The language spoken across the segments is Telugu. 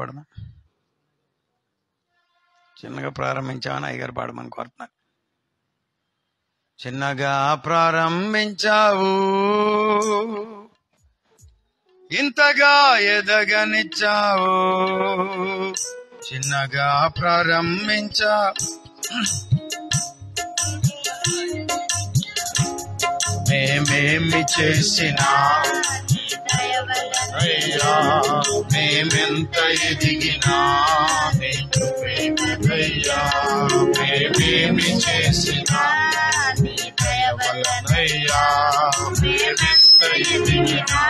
పాడదాం చిన్నగా ప్రారంభించామని అయ్యగారు పాడమని కోరుతున్నాను చిన్నగా ప్రారంభించావు ఇంతగా ఎదగనిచ్చావు చిన్నగా ప్రారంభించా మేమేమి చేసినా అయ్యా మేమెంత ఎదిగినా నీ కృపే కదయ్యా మేమేమి చేసినా వలనయ్యా మేమెంత ఎదిగినా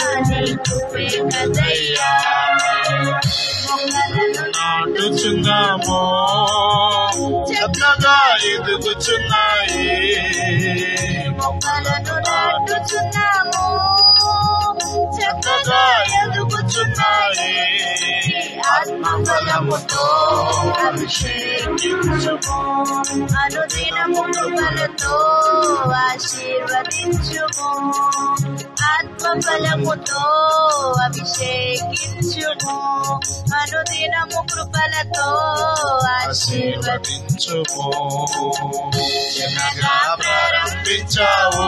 కదయ్యా నాటుచున్నామో చక్కగా ఎదుగుచున్నాయి మొక్కలను నాటుచున్నాము చక్కగా ఎదుగుచున్నాయి ఆత్మఫలముతో అభిషేకించుము అనుదినము కృపలతో ఆశీర్వదించుము ఆత్మఫలముతో అభిషేకించుము అనుదినము కృపలతో ఆశీర్వదించు ఆశీర్వదించుము చిన్నగా ప్రారంభించావు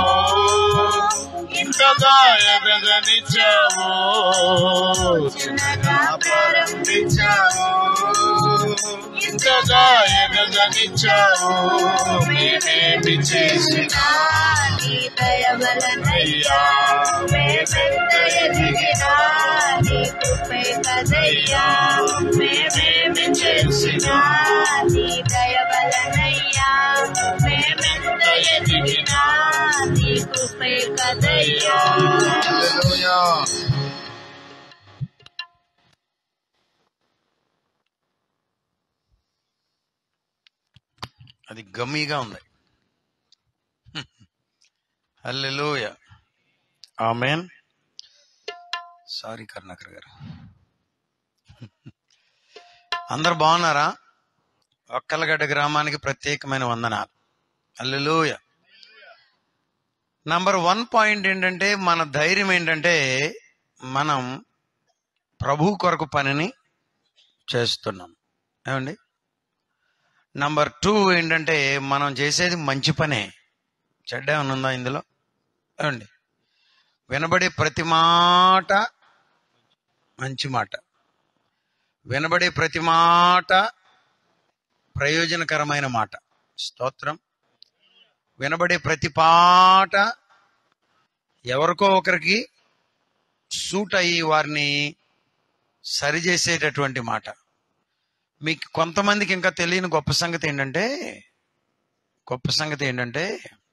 ఇంతగా ఎదగనిచ్చావు చిన్నగా ప్రారంభించావు ఇంతగా ఎదగనిచ్చావు మేమేమి చేసినా నీ దయ వలనయ్యా అయ్యా మేమెంత ఎదిగినా నీ కృపే కదయ్యా మేమేమి చేసినా నీ దయ వలనయ్యా మేమెంత ఎదిగినా నీ కృపే కదయ్యా హల్లెలూయా అది గమ్మీగా ఉంది హల్లెలూయ ఆమెన్ సారీ కరుణాకర్ గారు అందరు బాగున్నారా ఒక్కలగడ్డ గ్రామానికి ప్రత్యేకమైన వందనాలు హల్లెలూయ నంబర్ వన్ పాయింట్ ఏంటంటే మన ధైర్యం ఏంటంటే మనం ప్రభు కొరకు పనిని చేస్తున్నాం ఏమండి నంబర్ టూ ఏంటంటే మనం చేసేది మంచి పనే చెడ్డ ఏమైనా ఉందా ఇందులో ఏమండి వినబడే ప్రతి మాట మంచి మాట వినబడే ప్రతి మాట ప్రయోజనకరమైన మాట స్తోత్రం వినబడే ప్రతి పాట ఎవరికో ఒకరికి సూట్ అయ్యి వారిని సరిచేసేటటువంటి మాట మీకు కొంతమందికి ఇంకా తెలియని గొప్ప సంగతి ఏంటంటే గొప్ప సంగతి ఏంటంటే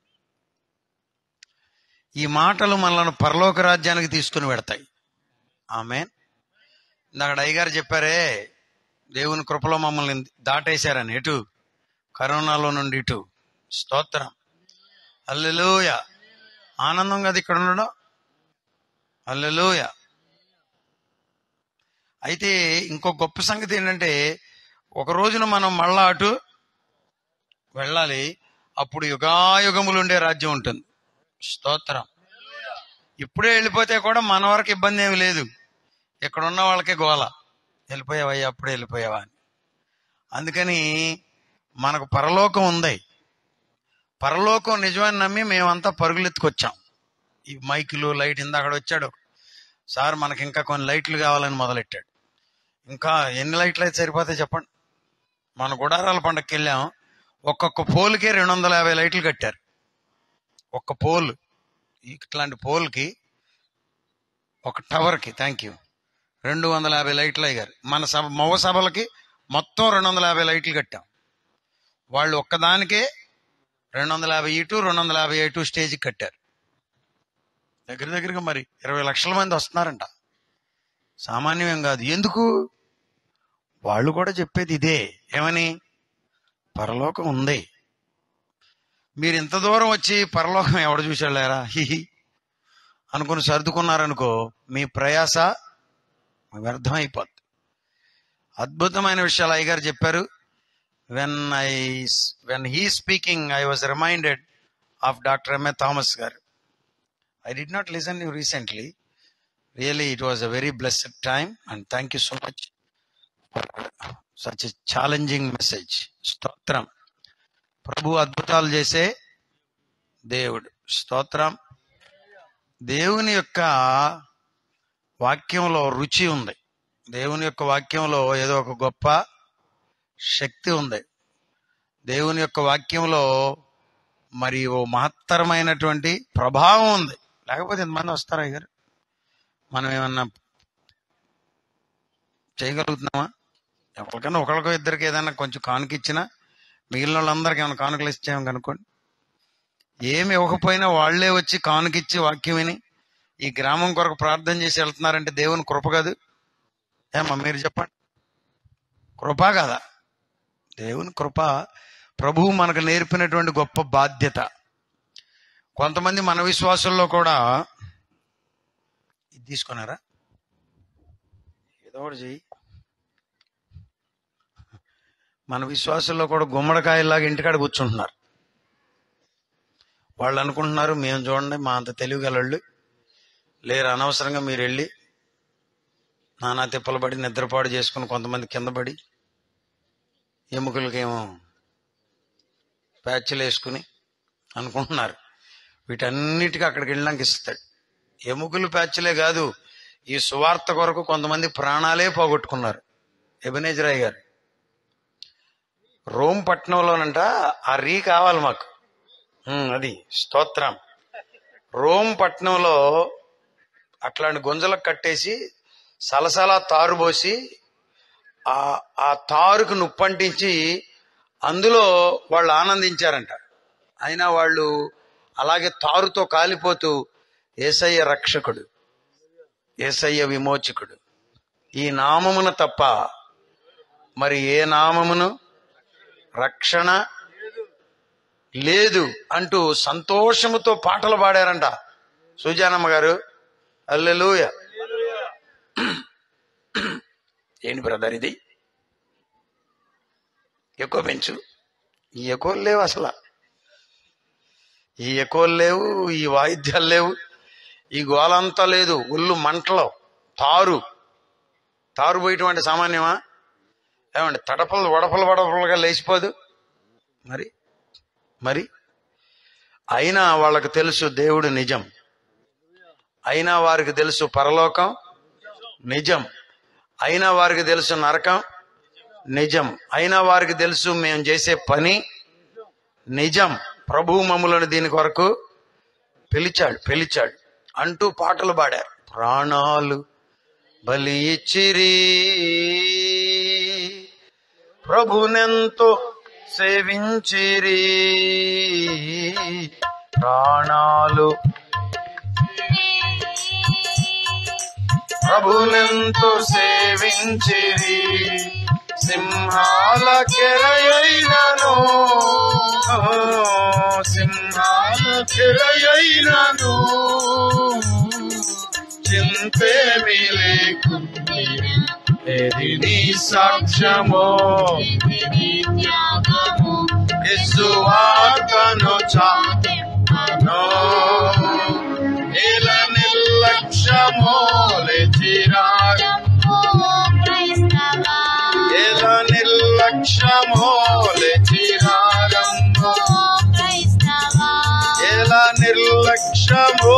ఈ మాటలు మనల్ని పరలోక రాజ్యానికి తీసుకుని పెడతాయి ఆమె ఇందాక అయ్యగారు చెప్పారే దేవుని కృపలో మమ్మల్ని దాటేశారని ఎటు కరోనాలో నుండి ఇటు స్తోత్రం అల్లెలూయ ఆనందం కదా ఇక్కడ ఉండడం అల్లెలూయ అయితే ఇంకో గొప్ప సంగతి ఏంటంటే ఒక రోజున మనం మళ్ళా అటు వెళ్ళాలి అప్పుడు యుగాయుగములు ఉండే రాజ్యం ఉంటుంది స్తోత్రం ఇప్పుడే వెళ్ళిపోతే కూడా మన వరకు ఇబ్బంది ఏమి లేదు ఇక్కడ ఉన్న వాళ్ళకే గోల వెళ్ళిపోయావయ్యా అప్పుడే వెళ్ళిపోయావా అని అందుకని మనకు పరలోకం ఉంది పరలోకం నిజమని నమ్మి మేమంతా పరుగులెత్తుకొచ్చాం ఈ మైకులు లైట్ ఇందాక వచ్చాడు సార్ మనకి ఇంకా కొన్ని లైట్లు కావాలని మొదలెట్టాడు ఇంకా ఎన్ని లైట్లు అయితే సరిపోతే చెప్పండి మన గుడారాల పండగకి వెళ్ళాం ఒక్కొక్క పోల్కే రెండు వందల యాభై లైట్లు కట్టారు ఒక్క పోల్ ఇట్లాంటి పోల్కి ఒక టవర్కి థ్యాంక్ యూ రెండు వందల యాభై లైట్లు అయ్యారు మన సభ మగ సభలకి మొత్తం రెండు వందల యాభై లైట్లు కట్టాం వాళ్ళు ఒక్కదానికే రెండు వందల యాభై ఇటు రెండు వందల యాభై ఇటు స్టేజ్కి కట్టారు దగ్గర దగ్గరగా మరి ఇరవై లక్షల మంది వస్తున్నారంట సామాన్యం కాదు ఎందుకు వాళ్ళు కూడా చెప్పేది ఇదే ఏమని పరలోకం ఉంది మీరు ఇంత దూరం వచ్చి పరలోకం ఎవడు చూసాళ్ళారా హిహి అనుకుని సర్దుకున్నారనుకో మీ ప్రయాస వ్యర్థం అయిపోద్ది అద్భుతమైన విషయాలు అయ్యగారు చెప్పారు when I when he speaking I was reminded of doctor M A Thomas garu I did not listen you recently really it was a very blessed time and thank you so much such challenging message స్తోత్రం ప్రభు అద్భుతాలు చేసే దేవుడు స్తోత్రం దేవుని యొక్క వాక్యంలో రుచి ఉంది దేవుని యొక్క వాక్యంలో ఏదో ఒక గొప్ప శక్తి ఉంది దేవుని యొక్క వాక్యంలో మరి ఓ మహత్తరమైనటువంటి ప్రభావం ఉంది లేకపోతే ఇంతమంది వస్తారా గారు మనం ఏమన్నా చేయగలుగుతున్నామా ఎవరికైనా ఒకరికో ఇద్దరికి ఏదైనా కొంచెం కానుక ఇచ్చినా మిగిలిన వాళ్ళందరికీ ఏమైనా కానుకలు ఇచ్చాము కనుకోండి ఏమి ఇవ్వకపోయినా వాళ్లే వచ్చి కానుకిచ్చి వాక్యం విని ఈ గ్రామం కొరకు ప్రార్థన చేసి వెళ్తున్నారంటే దేవుని కృప కాదు ఏమా మీరు చెప్పండి కృప కదా దేవుని కృప ప్రభువు మనకు నేర్పినటువంటి గొప్ప బాధ్యత కొంతమంది మన విశ్వాసుల్లో కూడా ఇది తీసుకున్నారా ఏదో ఒకటి చెయ్యి మన విశ్వాసుల్లో కూడా గుమ్మడికాయలాగా ఇంటికాడ కూర్చుంటున్నారు వాళ్ళు అనుకుంటున్నారు మేము చూడండి మా అంత తెలివిగలళ్ళు లేరు అనవసరంగా మీరు వెళ్ళి నానా తిప్పలు పడి నిద్రపాటు చేసుకుని కొంతమంది కింద పడి ఎముకలకేమో ప్యాచ్లు వేసుకుని అనుకుంటున్నారు వీటన్నిటికీ అక్కడికి వెళ్ళడానికి ఇస్తాడు ఎముకలు ప్యాచ్లే కాదు ఈ సువార్త కొరకు కొంతమంది ప్రాణాలే పోగొట్టుకున్నారు ఎబనేజరాయ్ గారు రోమ్ పట్టణంలోనంట ఆ రీ కావాలి మాకు ఉమ్, అది స్తోత్రం రోమ్ పట్టణంలో అట్లాంటి గుంజలకు కట్టేసి సలసలా తారు పోసి ఆ ఆ తారుకు నుప్పంటించి అందులో వాళ్ళు ఆనందించారంట అయినా వాళ్ళు అలాగే తారుతో కాలిపోతూ ఏసయ్య రక్షకుడు ఏసయ్య విమోచకుడు ఈ నామమున తప్ప మరి ఏ నామమును రక్షణ లేదు అంటూ సంతోషముతో పాటలు పాడారంట సుజానమ్మ గారు అల్లెలూయ ఏంటి బ్రదర్ ఇది ఎక్కువ పెంచు ఈ ఎక్కువలు లేవు అసలు ఈ ఎక్కువలు లేవు ఈ వాయిద్యాలు లేవు ఈ గోలంతా లేదు ఒళ్ళు మంటలో తారు తారు పోయేటువంటి సామాన్యమా ఏమండి తడపలు వడపలు వడపలుగా లేచిపోదు మరి మరి అయినా వాళ్ళకు తెలుసు దేవుడు నిజం అయినా వారికి తెలుసు పరలోకం నిజం అయినా వారికి తెలుసు నరకం నిజం అయినా వారికి తెలుసు మేము చేసే పని నిజం ప్రభు మమ్ములను దీని కొరకు పిలిచాడు పిలిచాడు అంటూ పాటలు పాడారు ప్రాణాలు బలి ఇచ్చిరి ప్రభునెంతో సేవించిరి ప్రాణాలు ప్రభునెంతో సేవించిరి సింహాల కెరయైనను సింహాల కెరయైనను చింతేమి లేకుండిరి ఏది నీ సాక్ష్యమో ఇసువార్తను చాటెను ఇలా నిర్లక్ష్యమో లేచిరాడు ఇలా నిర్లక్ష్యమో లేచిరాగంబో ఇలా నిర్లక్ష్యమో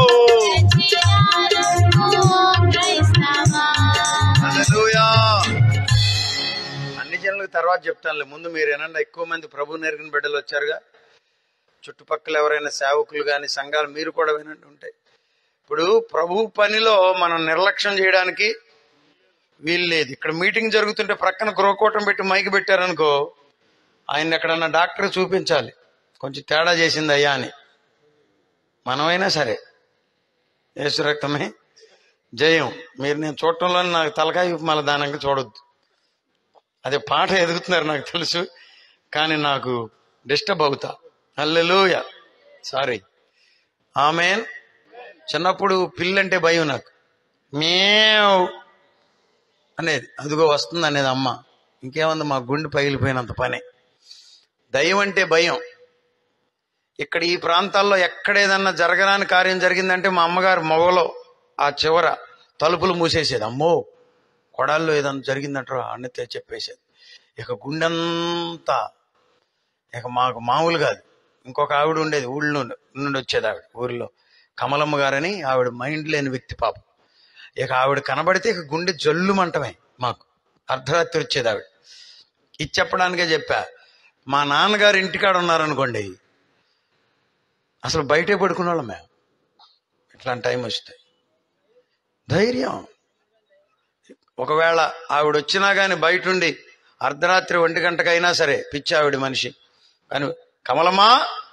హల్లెలూయా అన్ని జనులకు తర్వాత చెప్తానులే ముందు మీరు ఏమన్నా ఎక్కువ మంది ప్రభు నెరిగిన బిడ్డలు వచ్చారుగా చుట్టుపక్కల ఎవరైనా సేవకులు కానీ సంఘాలు మీరు కూడా వినండి ఉంటాయి ఇప్పుడు ప్రభు పనిలో మనం నిర్లక్ష్యం చేయడానికి వీలు లేదు ఇక్కడ మీటింగ్ జరుగుతుంటే ప్రక్కన గృహకూటం పెట్టి మైకి పెట్టారనుకో ఆయన ఎక్కడన్నా డాక్టర్ చూపించాలి కొంచెం తేడా చేసింది అయ్యా అని మనమైనా సరే యేసు రక్తమే జయం మీరు నేను చూడటంలో నాకు తలకాయ మళ్ళీ దానికి చూడొద్దు అదే పాట ఎదుగుతున్నారు నాకు తెలుసు కానీ నాకు డిస్టర్బ్ అవుతా అల్లెలుయ సారీ ఆమెన్ చిన్నప్పుడు పిల్లంటే భయం నాకు మేవ్ అనేది అదిగో వస్తుంది అనేది అమ్మ ఇంకేముంది మా గుండె పగిలిపోయినంత పని దయ్యం అంటే భయం ఇక్కడ ఈ ప్రాంతాల్లో ఎక్కడ ఏదన్నా జరగరాని కార్యం జరిగిందంటే మా అమ్మగారు మొగలో ఆ చివర తలుపులు మూసేసేది అమ్మో కొడాల్లో ఏదైనా జరిగిందంటారో అన్నతే చెప్పేసేది ఇక గుండెంతా ఇక మాకు మామూలు కాదు ఇంకొక ఆవిడ ఉండేది ఊళ్ళో నుండి వచ్చేది ఆవిడ ఊరిలో కమలమ్మ గారని ఆవిడ మైండ్ లేని వ్యక్తి పాపం ఇక ఆవిడ కనబడితే ఇక గుండె జల్లుమంటమే మాకు అర్ధరాత్రి వచ్చేది ఆవిడ ఇది చెప్పడానికే చెప్పా మా నాన్నగారు ఇంటికాడ ఉన్నారనుకోండి అసలు బయటే పడుకునే వాళ్ళం మేము ఇట్లాంటి టైం వస్తే ధైర్యం ఒకవేళ ఆవిడ వచ్చినా కానీ బయట ఉండి అర్ధరాత్రి ఒంటి గంటకైనా సరే పిచ్చి ఆవిడ మనిషి కానీ కమలమ్మా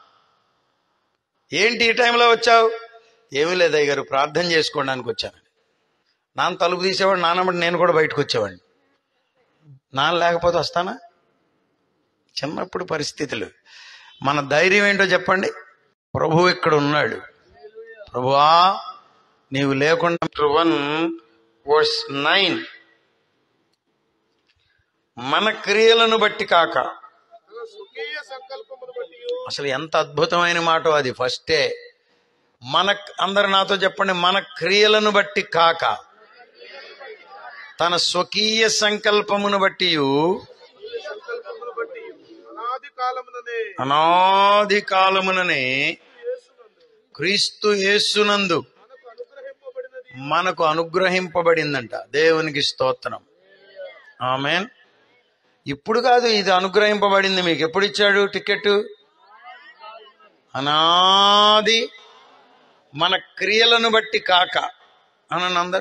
ఏంటి ఈ టైంలో వచ్చావు ఏమీ లేదు అయ్య గారు ప్రార్థన చేసుకోవడానికి వచ్చాను నాన్న తలుపు తీసేవాడు నాన్నమ్మటి నేను కూడా బయటకు వచ్చేవాడిని నాన్న లేకపోతే వస్తానా చిన్నప్పుడు పరిస్థితులు మన ధైర్యం ఏంటో చెప్పండి ప్రభు ఇక్కడ ఉన్నాడు ప్రభువా నీవు లేకుండా వన్ వర్స్ నైన్ మన క్రియలను బట్టి కాక తన స్వకీయ సంకల్పమును బట్టి అసలు ఎంత అద్భుతమైన మాట అది ఫస్టే మన అందరు నాతో చెప్పండి మన క్రియలను బట్టి కాక తన స్వకీయ సంకల్పమును బట్టి సంకల్పమును బట్టి అనాది కాలముననే అనాది కాలముననే యేసునందు క్రీస్తు యేసునందు మనకు అనుగ్రహింపబడినది మనకు అనుగ్రహింపబడిందంట దేవునికి స్తోత్రం ఆమెన్ ఇప్పుడు కాదు ఇది అనుగ్రహింపబడింది మీకు ఎప్పుడు ఇచ్చాడు టికెట్ అనాది మన క్రియలను బట్టి కాక అని అందరు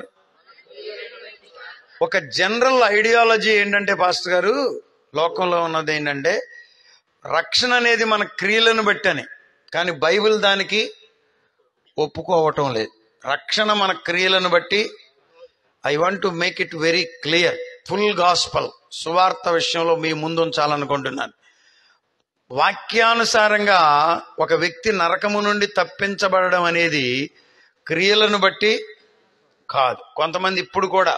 ఒక జనరల్ ఐడియాలజీ ఏంటంటే పాస్టర్ గారు లోకంలో ఉన్నది ఏంటంటే రక్షణ అనేది మన క్రియలను బట్టి అని కానీ బైబిల్ దానికి ఒప్పుకోవటం లేదు రక్షణ మన క్రియలను బట్టి I want to make it very clear full gospel సువార్త విషయంలో మీ ముందు ఉంచాలనుకుంటున్నాను వాక్యానుసారంగా ఒక వ్యక్తి నరకము నుండి తప్పించబడడం అనేది క్రియలను బట్టి కాదు కొంతమంది ఇప్పుడు కూడా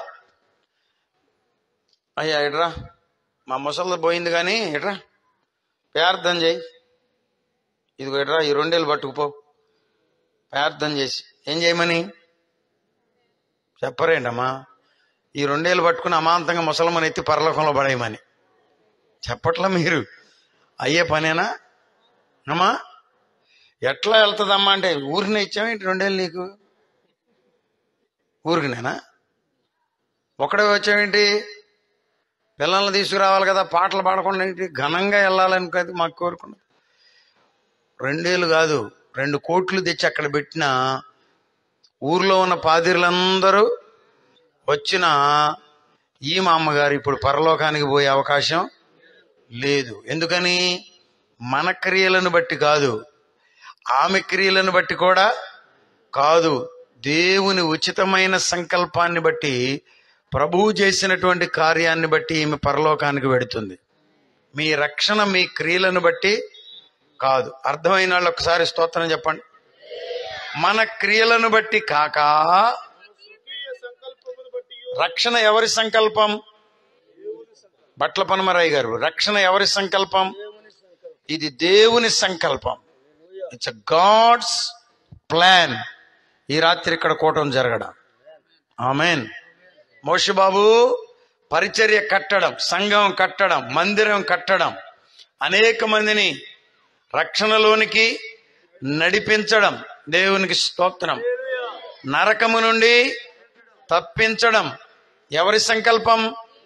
అయ్యా ఎడ్రా మా ముసలి పోయింది కానీ ఎడ్రా ప్రార్థన చేయి ఇదిగో ఎడ్రా ఈ రెండేళ్ళు పట్టుకుపో ప్రార్థన చేసి ఏం చేయమని చెప్పరేంటమ్మా ఈ రెండేళ్ళు పట్టుకుని అమాంతంగా ముసలమని ఎత్తి పరలోకంలో పడేయమని చెప్పట్లా మీరు అయ్యే పనేనా అమ్మా ఎట్లా వెళ్తుందమ్మా అంటే ఊరినే ఇచ్చామేంటి రెండేళ్ళు నీకు ఊరికినేనా ఒకడే వచ్చావేంటి పిల్లల్ని తీసుకురావాలి కదా పాటలు పాడకుండా ఏంటి ఘనంగా వెళ్ళాలని కదా మాకు కోరుకున్నది రెండేళ్ళు కాదు రెండు కోట్లు తెచ్చి అక్కడ పెట్టిన ఊర్లో ఉన్న పాదిరులందరూ వచ్చిన ఈ మా అమ్మగారు ఇప్పుడు పరలోకానికి పోయే అవకాశం లేదు ఎందుకని మన క్రియలను బట్టి కాదు ఆమె క్రియలను బట్టి కూడా కాదు దేవుని ఉచితమైన సంకల్పాన్ని బట్టి ప్రభువు చేసినటువంటి కార్యాన్ని బట్టి ఈమె పరలోకానికి వెడుతుంది మీ రక్షణ మీ క్రియలను బట్టి కాదు అర్థమైన వాళ్ళు ఒకసారి స్తోత్రం చెప్పండి మన క్రియలను బట్టి కాక స్వకీయ సంకల్పమును బట్టి రక్షణ ఎవరి సంకల్పం బట్ల పనమరాయి గారు రక్షణ ఎవరి సంకల్పం ఇది దేవుని సంకల్పం ఇట్స్ గాడ్స్ ప్లాన్ ఈ రాత్రి ఇక్కడ కూటం జరగడం ఆమెన్ మోషబాబు పరిచర్య కట్టడం సంఘం కట్టడం మందిరం కట్టడం అనేక మందిని రక్షణలోనికి నడిపించడం దేవునికి స్తోత్రం నరకము నుండి తప్పించడం ఎవరి సంకల్పం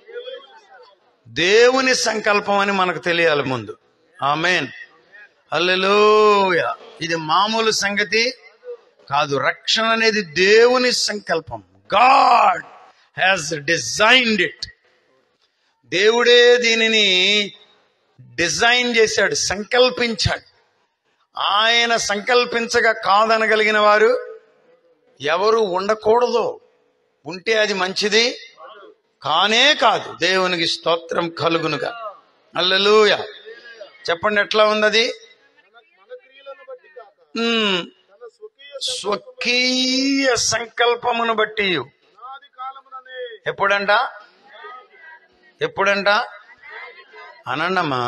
దేవుని సంకల్పం అని మనకు తెలియాలి ముందు ఆమెన్ హల్లెలూయ ఇది మామూలు సంగతి కాదు రక్షణ అనేది దేవుని సంకల్పం గాడ్ హ్యాస్ డిజైన్డ్ ఇట్ దేవుడే దీనిని డిజైన్ చేశాడు సంకల్పించాడు ఆయన సంకల్పించగా కాదనగలిగిన వారు ఎవరు ఉండకూడదు ఉంటే అది మంచిది కానే కాదు దేవునికి స్తోత్రం కలుగునుగా అల్లెలూయ చెప్పండి ఎట్లా ఉన్నది మన క్రియలను బట్టి కాక ఉమ్, తన స్వకీయ స్వకీయ సంకల్పమును బట్టి అనాది కాలముననే ఎప్పుడంట ఎప్పుడంట అనండమ్మా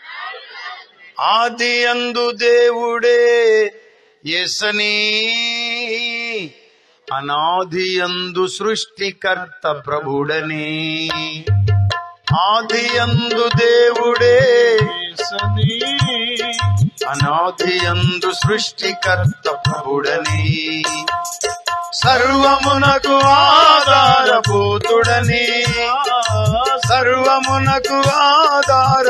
ఆది అందు దేవుడే ఎసని అనాదియందు సృష్టికర్త ప్రభుడని ఆదియందు దేవుడే సనీ అనాదియందు సృష్టికర్త ప్రభుడని సర్వమునకు ఆధారభూతుడని సర్వమునకు ఆధార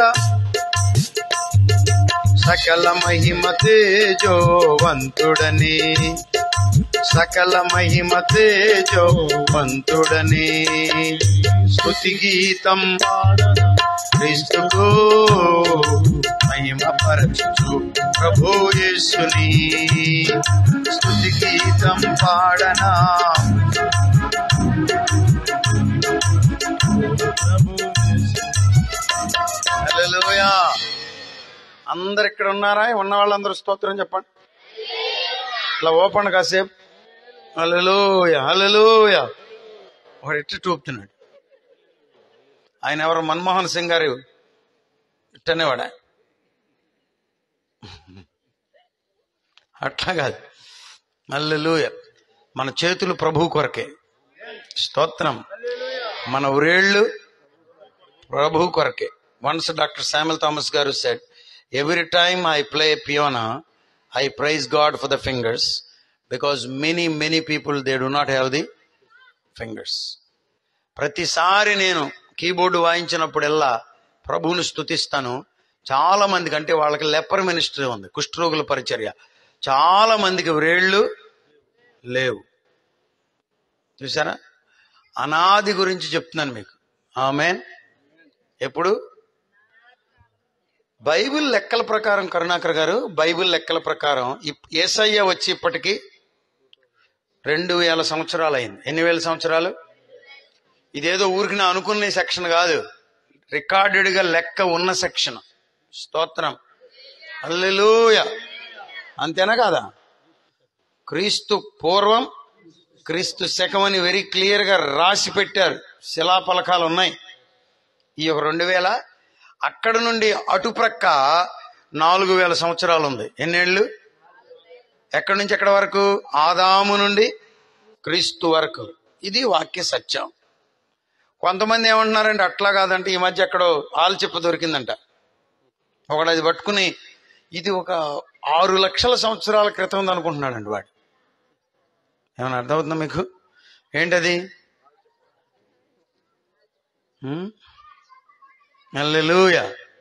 సకల మహిమ తేజోవంతుడని సకల మహిమ తేజోవంతుడని స్తుతి గీతం క్రీస్తుకు మహిమ పరచు ప్రభు యేసుని స్తుతి గీతం పాడనా హల్లెలూయా అందరు ఇక్కడ ఉన్నారా ఉన్న వాళ్ళందరూ స్తోత్రం చెప్పండి ఇట్లా ఓపెన్ కాసేపు హల్లెలూయ హల్లెలూయ ఒకడు ఎట్టు చూపుతున్నాడు ఆయన ఎవరు మన్మోహన్ సింగ్ గారు ఇట్టనేవాడా అట్లా కాదు హల్లెలూయ మన చేతులు ప్రభు కొరకే స్తోత్రం మన ఉరేళ్ళు ప్రభు కొరకే once doctor Samuel Thomas garu said every time I play piano I praise God for the fingers because many many people they do not have the fingers ప్రతిసారి నేను కీబోర్డు వాయించినప్పుడల్లా ప్రభువుని స్తుతిస్తాను చాలా మందికి అంటే వాళ్ళకి లెపర్ మినిస్ట్రీ ఉంది కుష్ఠరోగుల పరిచర్య చాలా మందికి వ్రేళ్ళు లేవు చూసారా అనాది గురించి చెప్తున్నాను మీకు ఆమెన్ ఎప్పుడు బైబిల్ లెక్కల ప్రకారం కరుణాకర్ గారు బైబిల్ లెక్కల ప్రకారం ఇప్- ఏసయ్య వచ్చి ఇప్పటికి రెండు వేల సంవత్సరాలు అయింది ఎన్ని వేల సంవత్సరాలు ఇదేదో ఊరికి నా అనుకునే సెక్షన్ కాదు రికార్డెడ్ గా లెక్క ఉన్న సెక్షన్ స్తోత్రం అల్లెలూయ అంతేనా కాదా క్రీస్తు పూర్వం క్రీస్తు శకం అని వెరీ క్లియర్ గా రాసి పెట్టారు శిలాఫలకాలు ఉన్నాయి ఈ ఒక రెండు వేల అక్కడ నుండి అటుప్రక్క నాలుగు వేల సంవత్సరాలు ఉంది ఎన్నేళ్ళు ఎక్కడి నుంచి ఎక్కడి వరకు ఆదాము నుండి క్రీస్తు వరకు ఇది వాక్య సత్యం కొంతమంది ఏమంటున్నారంటే అట్లా కాదంటే ఈ మధ్య ఎక్కడో ఆల్చిప్ప దొరికిందంట ఒకడు అది పట్టుకుని ఇది ఒక ఆరు లక్షల సంవత్సరాల క్రితం అనుకుంటున్నాడండి వాడు ఏమైనా అర్థమవుతుందా మీకు ఏంటది హల్లెలూయ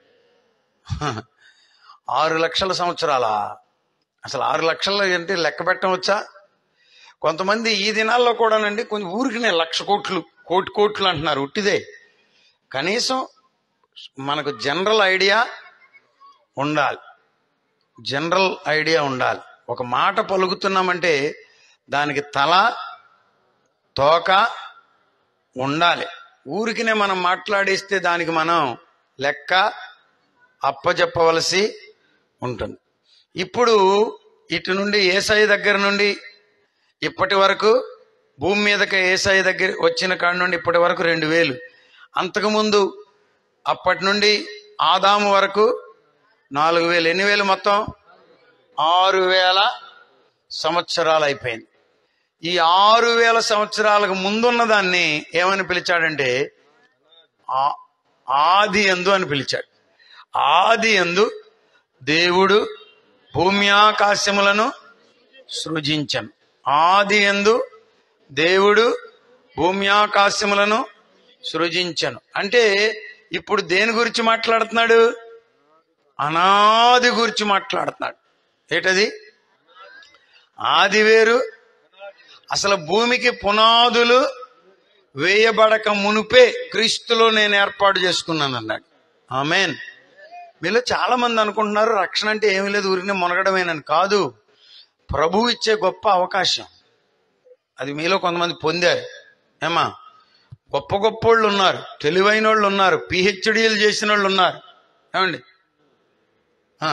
ఆరు లక్షల సంవత్సరాల అసలు ఆరు లక్షలు అంటే లెక్క పెట్టవచ్చా కొంతమంది ఈ దినాల్లో కూడానండి కొంచెం ఊరికినే లక్ష కోట్లు కోటి కోట్లు అంటున్నారు ఉట్టిదే కనీసం మనకు జనరల్ ఐడియా ఉండాలి జనరల్ ఐడియా ఉండాలి ఒక మాట పలుకుతున్నామంటే దానికి తల తోక ఉండాలి ఊరికినే మనం మాట్లాడేస్తే దానికి మనం లెక్క అప్పచెప్పవలసి ఉంటుంది ఇప్పుడు ఇటు నుండి ఏసఐ దగ్గర నుండి ఇప్పటి వరకు భూమి మీదకి ఏసఐ దగ్గర వచ్చిన కాడి నుండి ఇప్పటి వరకు రెండు వేలు అంతకుముందు అప్పటి నుండి ఆదాము వరకు నాలుగు వేలు ఎన్ని వేలు మొత్తం ఆరు వేల సంవత్సరాలు అయిపోయింది ఈ ఆరు వేల సంవత్సరాలకు ముందున్న దాన్ని ఏమని పిలిచాడంటే ఆ- ఆది ఎందు అని పిలిచాడు ఆది ఎందు దేవుడు భూమి ఆకాశములను సృజించను ఆది ఎందు దేవుడు భూమి ఆకాశములను సృజించను అంటే ఇప్పుడు దేని గురించి మాట్లాడుతున్నాడు అనాది గురించి మాట్లాడుతున్నాడు ఏటది ఆది వేరు అసలు భూమికి పునాదులు వేయబడక మునుపే క్రీస్తులో నేను ఏర్పాటు చేసుకున్నాను అన్నాడు ఆమెన్ మీలో చాలా మంది అనుకుంటున్నారు రక్షణ అంటే ఏమీ లేదు ఊరిని మునగడమేనని కాదు ప్రభు ఇచ్చే గొప్ప అవకాశం అది మీలో కొంతమంది పొందారు ఏమా గొప్ప గొప్ప వాళ్ళు ఉన్నారు తెలివైన వాళ్ళు ఉన్నారు పిహెచ్డీలు చేసిన వాళ్ళు ఉన్నారు ఏమండి ఆ.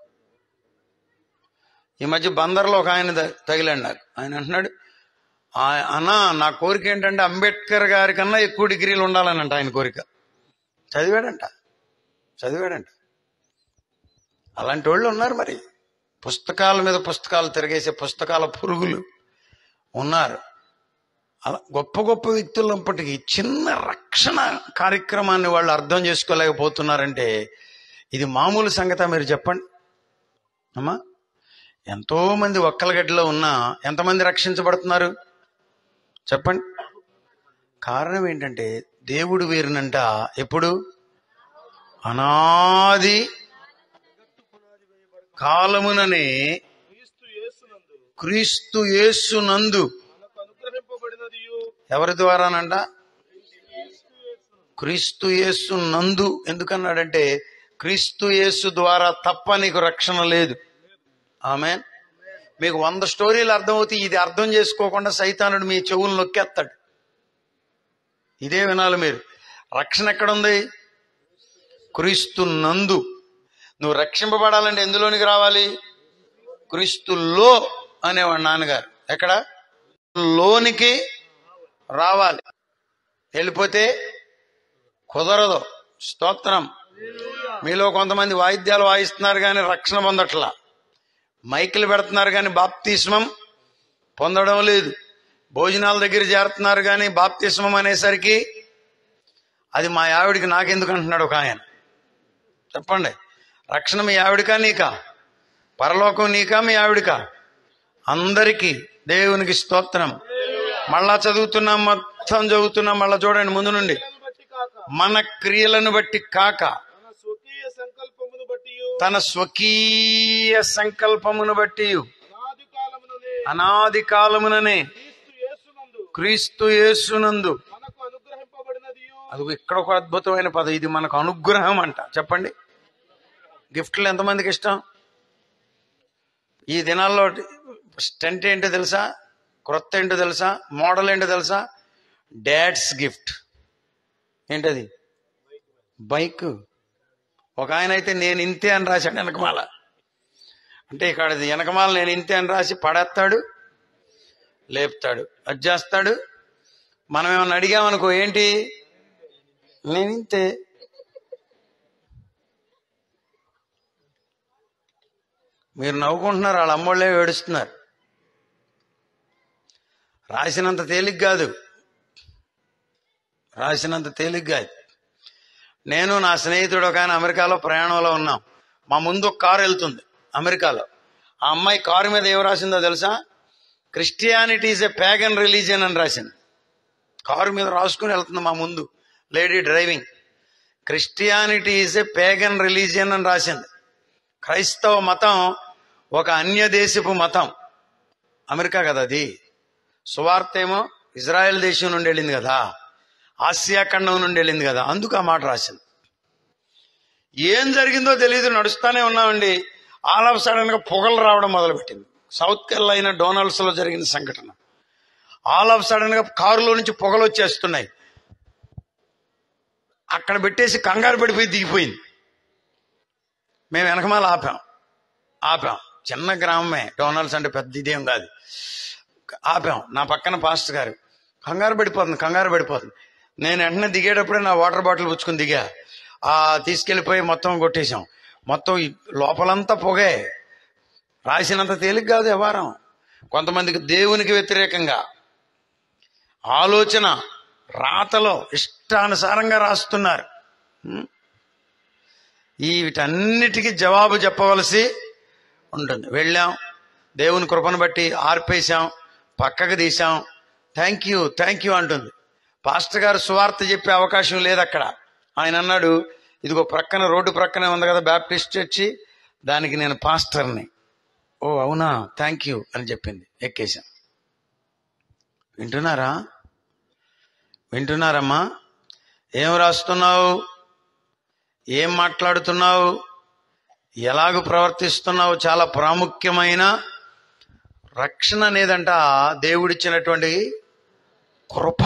ఈ మధ్య బందర్లో ఒక ఆయన త- తగిలాడు నాకు ఆయన అంటున్నాడు "ఆ- అన్న నా కోరిక ఏంటంటే అంబేద్కర్ గారి కన్నా ఎక్కువ డిగ్రీలు ఉండాలనంట ఆయన కోరిక చదివాడంట చదివాడంట అలాంటి వాళ్ళు ఉన్నారు మరి పుస్తకాల మీద పుస్తకాలు తిరిగేసే పుస్తకాల పురుగులు ఉన్నారు అలా గొప్ప గొప్ప వ్యక్తులప్పటికీ చిన్న రక్షణ కార్యక్రమాన్ని వాళ్ళు అర్థం చేసుకోలేకపోతున్నారంటే ఇది మామూలు సంగత మీరు చెప్పండి అమ్మా ఎంతో మంది ఒక్కలగడ్డలో ఉన్నా ఎంతమంది రక్షించబడుతున్నారు చెప్పండి కారణం ఏంటంటే దేవుడు వీరినంట ఎప్పుడు అనాది కాలముననే క్రీస్తు యేసునందు క్రీస్తు యేసునందు మనకు అనుగ్రహింపబడినది ఎవరి ద్వారానంట క్రీస్తు యేసు నందు ఎందుకన్నాడంటే క్రీస్తు యేసు ద్వారా తప్ప నీకు రక్షణ లేదు ఆమె మీకు వంద స్టోరీలు అర్థమవుతాయి ఇది అర్థం చేసుకోకుండా సైతానుడు మీ చెవులు నొక్కేస్తాడు ఇదే వినాలి మీరు రక్షణ ఎక్కడుంది క్రీస్తు నందు నువ్వు రక్షింపబడాలంటే ఎందులోనికి రావాలి క్రీస్తులో అనేవాడు నాన్నగారు ఎక్కడ లోనికి రావాలి వెళ్ళిపోతే కుదరదు స్తోత్రం మీలో కొంతమంది వాయిద్యాలు వాయిస్తున్నారు కానీ రక్షణ పొందట్లా మైకులు పెడుతున్నారు కానీ బాప్తిస్మం పొందడం లేదు భోజనాల దగ్గర చేరుతున్నారు కానీ బాప్తిస్మం అనేసరికి అది మా ఆవిడికి నాకెందుకు అంటున్నాడు ఒక ఆయన చెప్పండి రక్షణ మీ ఆవిడికా నీకా పరలోకం నీకా మీ ఆవిడికా అందరికీ దేవునికి స్తోత్రం మళ్ళా చదువుతున్నాం మొత్తం చదువుతున్నాం మళ్ళా చూడండి ముందు నుండి క్రియలను బట్టి కాక మన క్రియలను బట్టి కాక తన స్వకీయ సంకల్పమును బట్టి తన స్వకీయ సంకల్పమును బట్టి అనాది కాలముననే అనాది కాలముననే క్రీస్తు యేసునందు క్రీస్తు యేసునందు మనకు అనుగ్రహింపబడినది అది ఇక్కడ ఒక అద్భుతమైన పదం ఇది మనకు అనుగ్రహం అంట చెప్పండి గిఫ్ట్లు ఎంతమందికి ఇష్టం ఈ దినాల్లో స్టెంట్ ఏంటో తెలుసా క్రొత్త ఏంటో తెలుసా మోడల్ ఏంటో తెలుసా డాడ్స్ గిఫ్ట్ ఏంటది బైక్ ఒక ఆయన అయితే నేను ఇంతే అని రాశాడు వెనకమాల అంటే ఇక్కడ అది వెనకమాల నేను ఇంతే అని రాసి పడేస్తాడు లేపుతాడు అది చేస్తాడు మనం ఏమన్నా అడిగామనుకో ఏంటి నేను ఇంతే మీరు నవ్వుకుంటున్నారు వాళ్ళ అమ్మోళ్ళే ఏడుస్తున్నారు రాసినంత తేలిక కాదు రాసినంత తేలిక కాదు నేను నా స్నేహితుడు ఒక ఆయన అమెరికాలో ప్రయాణంలో ఉన్నాం మా ముందు ఒక కారు వెళ్తుంది అమెరికాలో ఆ అమ్మాయి కారు మీద ఏం రాసిందో తెలుసా Christianity is a pagan religion అని రాసింది కారు మీద రాసుకుని వెళ్తుంది మా ముందు lady driving Christianity is a pagan religion అని రాసింది క్రైస్తవ మతం ఒక అన్య దేశపు మతం అమెరికా కదా అది సువార్త ఏమో ఇజ్రాయెల్ దేశం నుండి వెళ్ళింది కదా ఆసియా ఖండం నుండి వెళ్ళింది కదా అందుకు ఆ మాట రాసింది ఏం జరిగిందో తెలియదు నడుస్తానే ఉన్నామండి ఆల్ ఆఫ్ సడన్ గా పొగలు రావడం మొదలుపెట్టింది సౌత్ కెరళైనా డొనాల్డ్స్ లో జరిగిన సంఘటన ఆల్ ఆఫ్ సడన్ గా కారులో నుంచి పొగలు వచ్చేస్తున్నాయి అక్కడ పెట్టేసి కంగారు పడిపోయి దిగిపోయింది మేము వెనకమాల ఆపాం ఆపాం చిన్న గ్రామమే డొనాల్డ్స్ అంటే పెద్ద ఇదేం కాదు ఆపాం నా పక్కన పాస్టర్ గారు కంగారు పడిపోతుంది కంగారు పడిపోతుంది నేను వెంటనే దిగేటప్పుడే నా వాటర్ బాటిల్ పుచ్చుకుని దిగా ఆ తీసుకెళ్లిపోయి మొత్తం కొట్టేశాం మొత్తం ఈ లోపలంతా పొగే రాసినంత తేలిక కాదు వ్యవహారం కొంతమందికి దేవునికి వ్యతిరేకంగా ఆలోచన రాతలో ఇష్టానుసారంగా రాస్తున్నారు ఉం? ఈ వీటన్నిటికీ జవాబు చెప్పవలసి ఉంటుంది వెళ్ళాం దేవుని కృపను బట్టి ఆర్పేశాం పక్కకు తీసాం థ్యాంక్ యూ థ్యాంక్ యూ అంటుంది పాస్టర్ గారు సువార్త చెప్పే అవకాశం లేదు అక్కడ ఆయన అన్నాడు ఇదిగో ప్రక్కన రోడ్డు ప్రక్కనే ఉంది కదా బ్యాప్టిస్ట్ చర్చి దానికి నేను పాస్టర్ని ఓ అవునా థ్యాంక్ యూ అని చెప్పింది ఎక్కేశాం వింటున్నారా వింటున్నారమ్మా ఏం రాస్తున్నావు ఏం మాట్లాడుతున్నావు ఎలాగ ప్రవర్తిస్తున్నావు చాలా ప్రాముఖ్యమైన రక్షణ అనేదంట దేవుడిచ్చినటువంటి కృప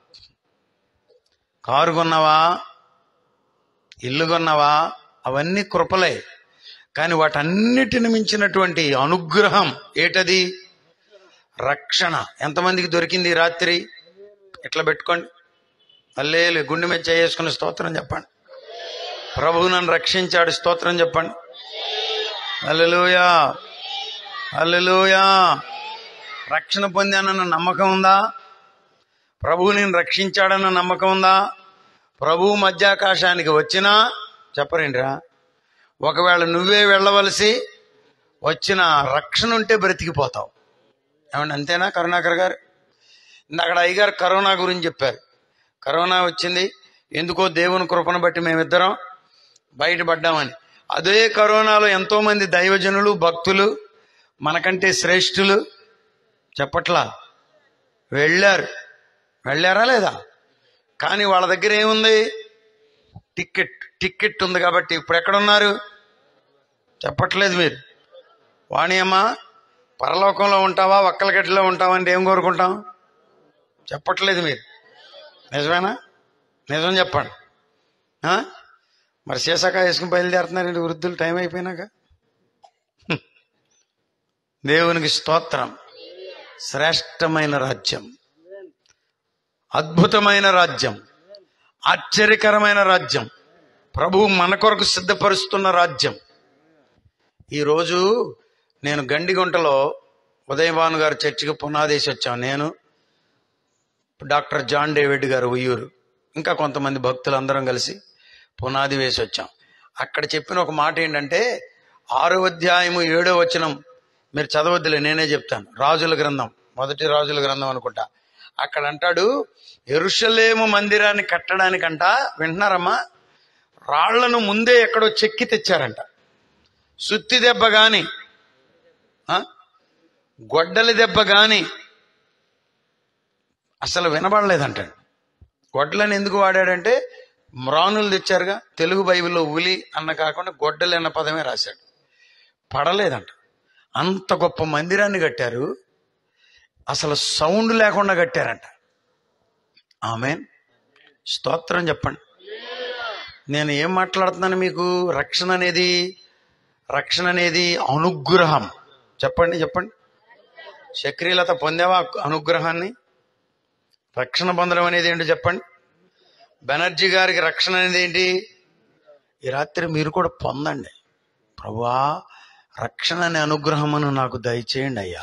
కారు కొన్నావా ఇల్లు కొన్నావా అవన్నీ కృపలే కానీ వాటన్నిటిని మించినటువంటి అనుగ్రహం ఏటది రక్షణ ఎంతమందికి దొరికింది ఈ రాత్రి ఇట్లా పెట్టుకోండి అల్లేలు గుండె మీద చేసుకుని స్తోత్రం చెప్పండి ప్రభువు నన్ను రక్షించాడు స్తోత్రం చెప్పండి అల్లెలుయా అల్లెలుయా రక్షణ పొందానన్న నమ్మకం ఉందా ప్రభువు నేను రక్షించాడన్న నమ్మకం ఉందా ప్రభువు మధ్యాకాశానికి వచ్చినా చెప్పరేంట్రా ఒకవేళ నువ్వే వెళ్ళవలసి వచ్చిన రక్షణ ఉంటే బ్రతికిపోతావు ఏమండి అంతేనా కరుణాకర్ గారు అక్కడ అయ్యగారు కరోనా గురించి చెప్పారు కరోనా వచ్చింది ఎందుకో దేవుని కృపను బట్టి మేమిద్దరం బయటపడ్డామని అదే కరోనాలో ఎంతో మంది దైవజనులు భక్తులు మనకంటే శ్రేష్ఠులు చెప్పట్లా వెళ్ళారు వెళ్ళారా లేదా కానీ వాళ్ళ దగ్గర ఏముంది టికెట్ టికెట్ ఉంది కాబట్టి ఇప్పుడు ఎక్కడున్నారు చెప్పట్లేదు మీరు వాణి అమ్మ పరలోకంలో ఉంటావా ఒక్కలగడ్డలో ఉంటావా అంటే ఏం కోరుకుంటాం చెప్పట్లేదు మీరు నిజమేనా నిజం చెప్పండి ఆ? మరి సీసాకాయ వేసుకుని బయలుదేరుతున్నారండి వృద్ధులు టైం అయిపోయినాక హ్మ్. దేవునికి స్తోత్రం శ్రేష్టమైన రాజ్యం అద్భుతమైన రాజ్యం ఆశ్చర్యకరమైన రాజ్యం ప్రభువు మన కొరకు సిద్ధపరుస్తున్న రాజ్యం ఈరోజు నేను గండిగుంటలో ఉదయభాను గారు చర్చికి పునాదేసి వచ్చాను నేను డాక్టర్ జాన్ డేవిడ్ గారు ఉయ్యూరు ఇంకా కొంతమంది భక్తులు అందరం కలిసి పునాది వేసి వచ్చాం అక్కడ చెప్పిన ఒక మాట ఏంటంటే ఆరో అధ్యాయము ఏడో వచనం మీరు చదవద్దులే నేనే చెప్తాను రాజుల గ్రంథం మొదటి రాజుల గ్రంథం అనుకుంటా అక్కడ అంటాడు ఎరుషలేము మందిరాన్ని కట్టడానికంట వింటున్నారమ్మా రాళ్లను ముందే ఎక్కడో చెక్కి తెచ్చారంట సుత్తి దెబ్బ గాని ఆ? గొడ్డలి దెబ్బ గాని అసలు వినబడలేదంటాడు గొడ్డలని ఎందుకు వాడాడంటే మ్రానులు తెచ్చారుగా తెలుగు బైబిల్లో ఉలి అన్న కాకుండా గొడ్డలి అన్న పదమే రాశాడు పడలేదంట అంత గొప్ప మందిరాన్ని కట్టారు అసలు సౌండ్ లేకుండా కట్టారంట ఆమె స్తోత్రం చెప్పండి నేను ఏం మాట్లాడుతున్నాను మీకు రక్షణ అనేది రక్షణ అనేది అనుగ్రహం చెప్పండి చెప్పండి చక్రీలత పొందావా అనుగ్రహాన్ని రక్షణ పొందడం అనేది ఏంటో చెప్పండి బెనర్జీ గారికి రక్షణ అనేది ఏంటి ఈ రాత్రి మీరు కూడా పొందండి ప్రభువా రక్షణ అనే అనుగ్రహమును నాకు దయచేయండి అయ్యా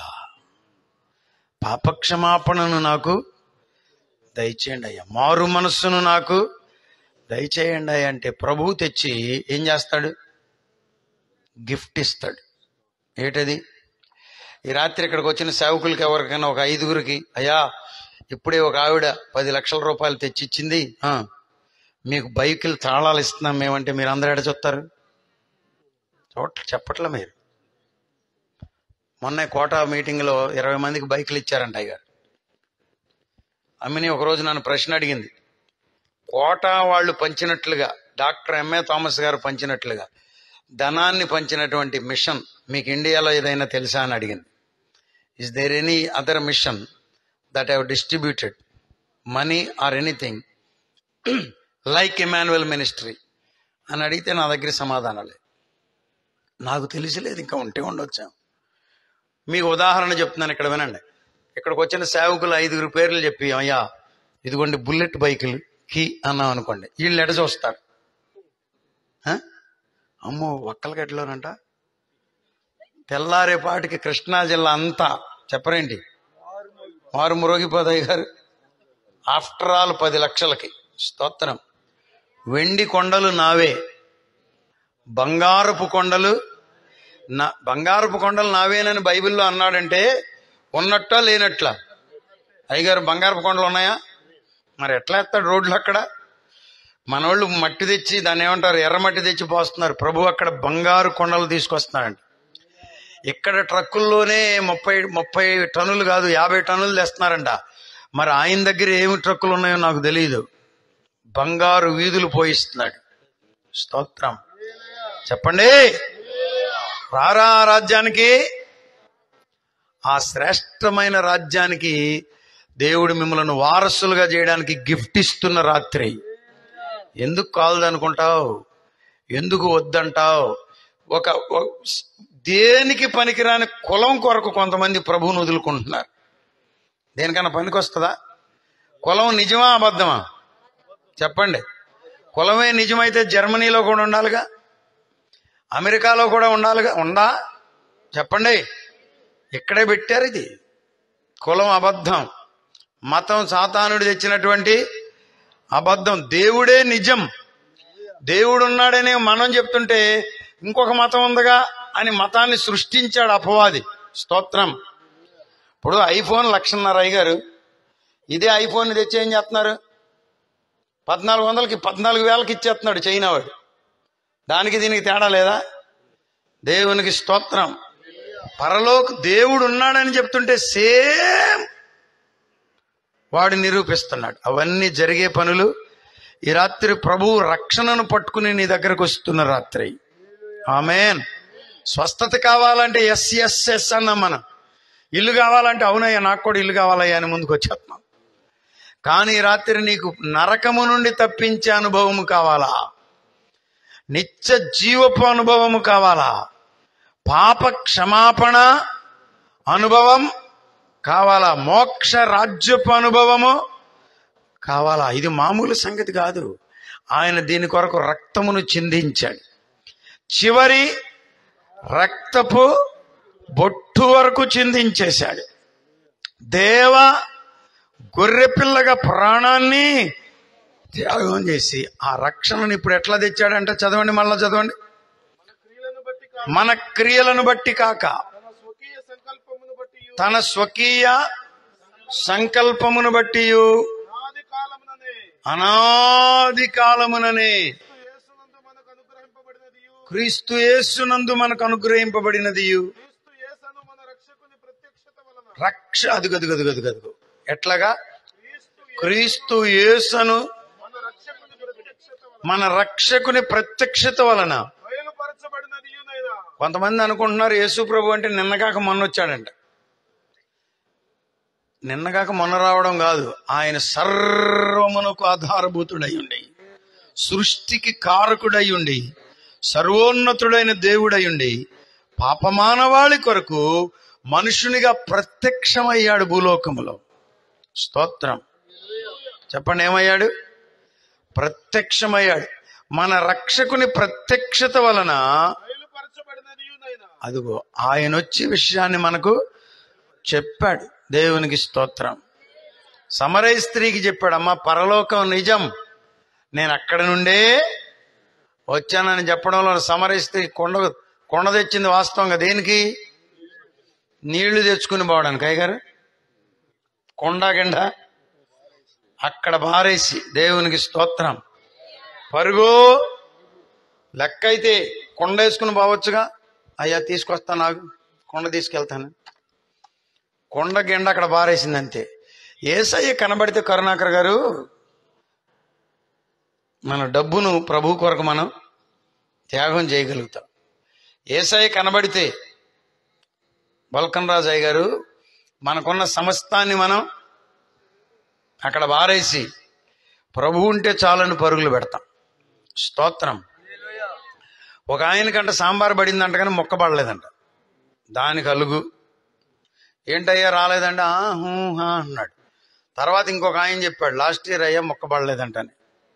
పాపక్షమాపణను నాకు దయచేయండి అయ్యా మారు మనస్సును నాకు దయచేయండి అయ్యా అంటే ప్రభువు తెచ్చి ఏం చేస్తాడు గిఫ్ట్ ఇస్తాడు ఏటది ఈ రాత్రి ఇక్కడికి వచ్చిన సేవకులకి ఎవరికైనా ఒక ఐదుగురికి అయ్యా ఇప్పుడే ఒక ఆవిడ పది లక్షల రూపాయలు తెచ్చిచ్చింది ఆ, మీకు బైకులు తాళాలు ఇస్తున్నాం మేమంటే మీరు అందరూ ఎడ చూస్తారు చూడ చెప్పట్లే మీరు మొన్న కోట మీటింగ్లో ఇరవై మందికి బైకులు ఇచ్చారంట అయ్యారు అమ్మిని ఒకరోజు నన్ను ప్రశ్న అడిగింది కోట వాళ్ళు పంచినట్లుగా డాక్టర్ ఎంఏ థామస్ గారు పంచినట్లుగా ధనాన్ని పంచినటువంటి మిషన్ మీకు ఇండియాలో ఏదైనా తెలుసా అని అడిగింది is there any other mission that have distributed money or anything like Emmanuel ministry అని అడిగితే నా దగ్గర సమాధానం లేదు నాకు తెలిసిలేదు ఇంకా ఉంటే ఉండొచ్చాం మీకు ఉదాహరణ చెప్తున్నాను ఇక్కడ వినండి ఇక్కడికి వచ్చిన సేవకులు ఐదుగురు పేర్లు చెప్పి అయ్యా ఇదిగోండి బుల్లెట్ బైకులు కి అన్నాం అనుకోండి వీళ్ళు ఎడ చూస్తారు ఆ? అమ్మో ఒక్కలగడ్డలోనంట తెల్లారేపాటికి కృష్ణా జిల్లా అంతా చెప్పరేంటి మారు మురోగిపోతాయి గారు ఆఫ్టర్ ఆల్ పది లక్షలకి స్తోత్రం వెండి కొండలు నావే బంగారపు కొండలు నా బంగారపు కొండలు నావేనని బైబిల్లో అన్నాడంటే ఉన్నట్టా లేనట్లా అయ్యగారు బంగారపు కొండలు ఉన్నాయా మరి ఎట్లా ఎత్తాడు రోడ్లు అక్కడ మనోళ్ళు మట్టి తెచ్చి దాన్ని ఏమంటారు ఎర్రమట్టి తెచ్చి పోస్తున్నారు ప్రభు అక్కడ బంగారు కొండలు తీసుకొస్తున్నాడంట ఇక్కడ ట్రక్కుల్లోనే ముప్పై ముప్పై టన్నులు కాదు యాభై టన్నులు తెస్తున్నారంట మరి ఆయన దగ్గర ఏమి ట్రక్కులు ఉన్నాయో నాకు తెలియదు బంగారు వీధులు పోయిస్తున్నాడు స్తోత్రం చెప్పండి రారా ఆ రాజ్యానికి ఆ శ్రేష్టమైన రాజ్యానికి దేవుడు మిమ్మల్ని వారసులుగా చేయడానికి గిఫ్ట్ ఇస్తున్న రాత్రి ఎందుకు కాలదనుకుంటావు ఎందుకు వద్దంటావు ఒక ఒక- దేనికి పనికిరాని కులం కొరకు కొంతమంది ప్రభువును వదులుకుంటున్నారు దేనికన్నా పనికి వస్తుందా కులం నిజమా అబద్ధమా చెప్పండి కులమే నిజమైతే జర్మనీలో కూడా ఉండాలిగా అమెరికాలో కూడా ఉండాలిగా ఉందా చెప్పండి ఇక్కడే పెట్టారు ఇది కులం అబద్ధం మతం సాతానుడు తెచ్చినటువంటి అబద్ధం దేవుడే నిజం దేవుడు ఉన్నాడనే మనం చెప్తుంటే ఇంకొక మతం ఉందిగా అని మతాన్ని సృష్టించాడు అపవాది స్తోత్రం ఇప్పుడు ఐఫోన్ లక్షన్నర అయ్యారు ఇదే ఐఫోన్ తెచ్చి ఏం చేస్తున్నారు పద్నాలుగు వందలకి పద్నాలుగు వేలకి ఇచ్చేస్తున్నాడు చైనా వాడు దానికి దీనికి తేడా లేదా దేవునికి స్తోత్రం పరలోక దేవుడు ఉన్నాడని చెప్తుంటే సేమ్ వాడు నిరూపిస్తున్నాడు అవన్నీ జరిగే పనులు ఈ రాత్రి ప్రభువు రక్షణను పట్టుకుని నీ దగ్గరకు వస్తున్న రాత్రి ఆమెన్ స్వస్థత కావాలంటే ఎస్ ఎస్ ఎస్ అన్నాం మనం ఇల్లు కావాలంటే అవునయ్యా నాకు కూడా ఇల్లు కావాలయ్యా అని ముందుకు వచ్చేస్తున్నాం కానీ ఈ రాత్రి నీకు నరకము నుండి తప్పించే అనుభవము కావాలా నిత్య జీవపు అనుభవము కావాలా పాప క్షమాపణ అనుభవం కావాలా మోక్ష రాజ్యపు అనుభవము కావాలా ఇది మామూలు సంగతి కాదు ఆయన దీని కొరకు రక్తమును చిందించాడు చివరి రక్తపు బొట్టు వరకు చిందించేశాడు దేవ గొర్రెపిల్లగా ప్రాణాన్ని త్యాగం చేసి ఆ రక్షణను ఇప్పుడు ఎట్లా తెచ్చాడంటే చదవండి మళ్ళా చదవండి క్రియలను బట్టి కాక మన క్రియలను బట్టి కాక తన స్వకీయ సంకల్పమును బట్టి తన స్వకీయ సంకల్పమును బట్టి ఆది కాలముననే అనాది కాలముననే క్రీస్తు యేసునందు మనకు అనుగ్రహింపబడినది క్రీస్తు యేసునందు మనకు అనుగ్రహింపబడినది క్రీస్తు యేసను మన రక్షకుని ప్రత్యక్షత వలన రక్ష అదుగదుగదుగదుగదుగు ఎట్లాగా క్రీస్తు క్రీస్తు యేసను మన రక్షకుని ప్రత్యక్షత వలన మన రక్షకుని ప్రత్యక్షత వలన బయలుపరచబడినది నైనా కొంతమంది అనుకుంటున్నారు యేసు ప్రభు అంటే నిన్నగాక మొన్న వచ్చాడంట నిన్నగాక మొన్న రావడం కాదు ఆయన సర్వమునకు ఆధారభూతుడై ఉండి సృష్టికి కారకుడై ఉండి సర్వోన్నతుడైన దేవుడై ఉండి పాపమానవాళి కొరకు మనుషునిగా ప్రత్యక్షమయ్యాడు భూలోకములో స్తోత్రం చెప్పండి ఏమయ్యాడు ప్రత్యక్షమయ్యాడు మన రక్షకుని ప్రత్యక్షత వలన బయలుపరచబడినది నైనా అదిగో ఆయన వచ్చి విషయాన్ని మనకు చెప్పాడు దేవునికి స్తోత్రం సమరయ స్త్రీకి చెప్పాడు అమ్మా పరలోకం నిజం నేను అక్కడి నుండే వచ్చానని చెప్పడంలో సమరయ స్త్రీ కొండ కొండ తెచ్చింది వాస్తవంగా దేనికి నీళ్లు తెచ్చుకుని పోవడానికి అయ్యగారు కొండ గిండ అక్కడ బారేసి దేవునికి స్తోత్రం పరుగు లెక్క అయితే కొండ వేసుకుని పోవచ్చుగా అయ్యా తీసుకొస్తాను నాకు కొండ తీసుకెళ్తాను కొండ గిండ అక్కడ బారేసింది అంతే ఏసయ్య కనబడితే కరుణాకర్ గారు మన డబ్బును ప్రభు కొరకు మనం త్యాగం చేయగలుగుతాం ఏసయ్య కనబడితే బల్కన్ రాజయ్య గారు మనకున్న సమస్తాన్ని మనం అక్కడ బారేసి ప్రభు ఉంటే చాలని పరుగులు పెడతాం స్తోత్రం ఒక ఆయనకంట సాంబార్ పడిందంట కానీ మొక్క పడలేదంట దానికి అలుగు ఏంటయ్యా రాలేదంట "ఆ, హూ, హా" అన్నాడు తర్వాత ఇంకొక ఆయన చెప్పాడు లాస్ట్ ఇయర్ అయ్యా మొక్క పడలేదంటని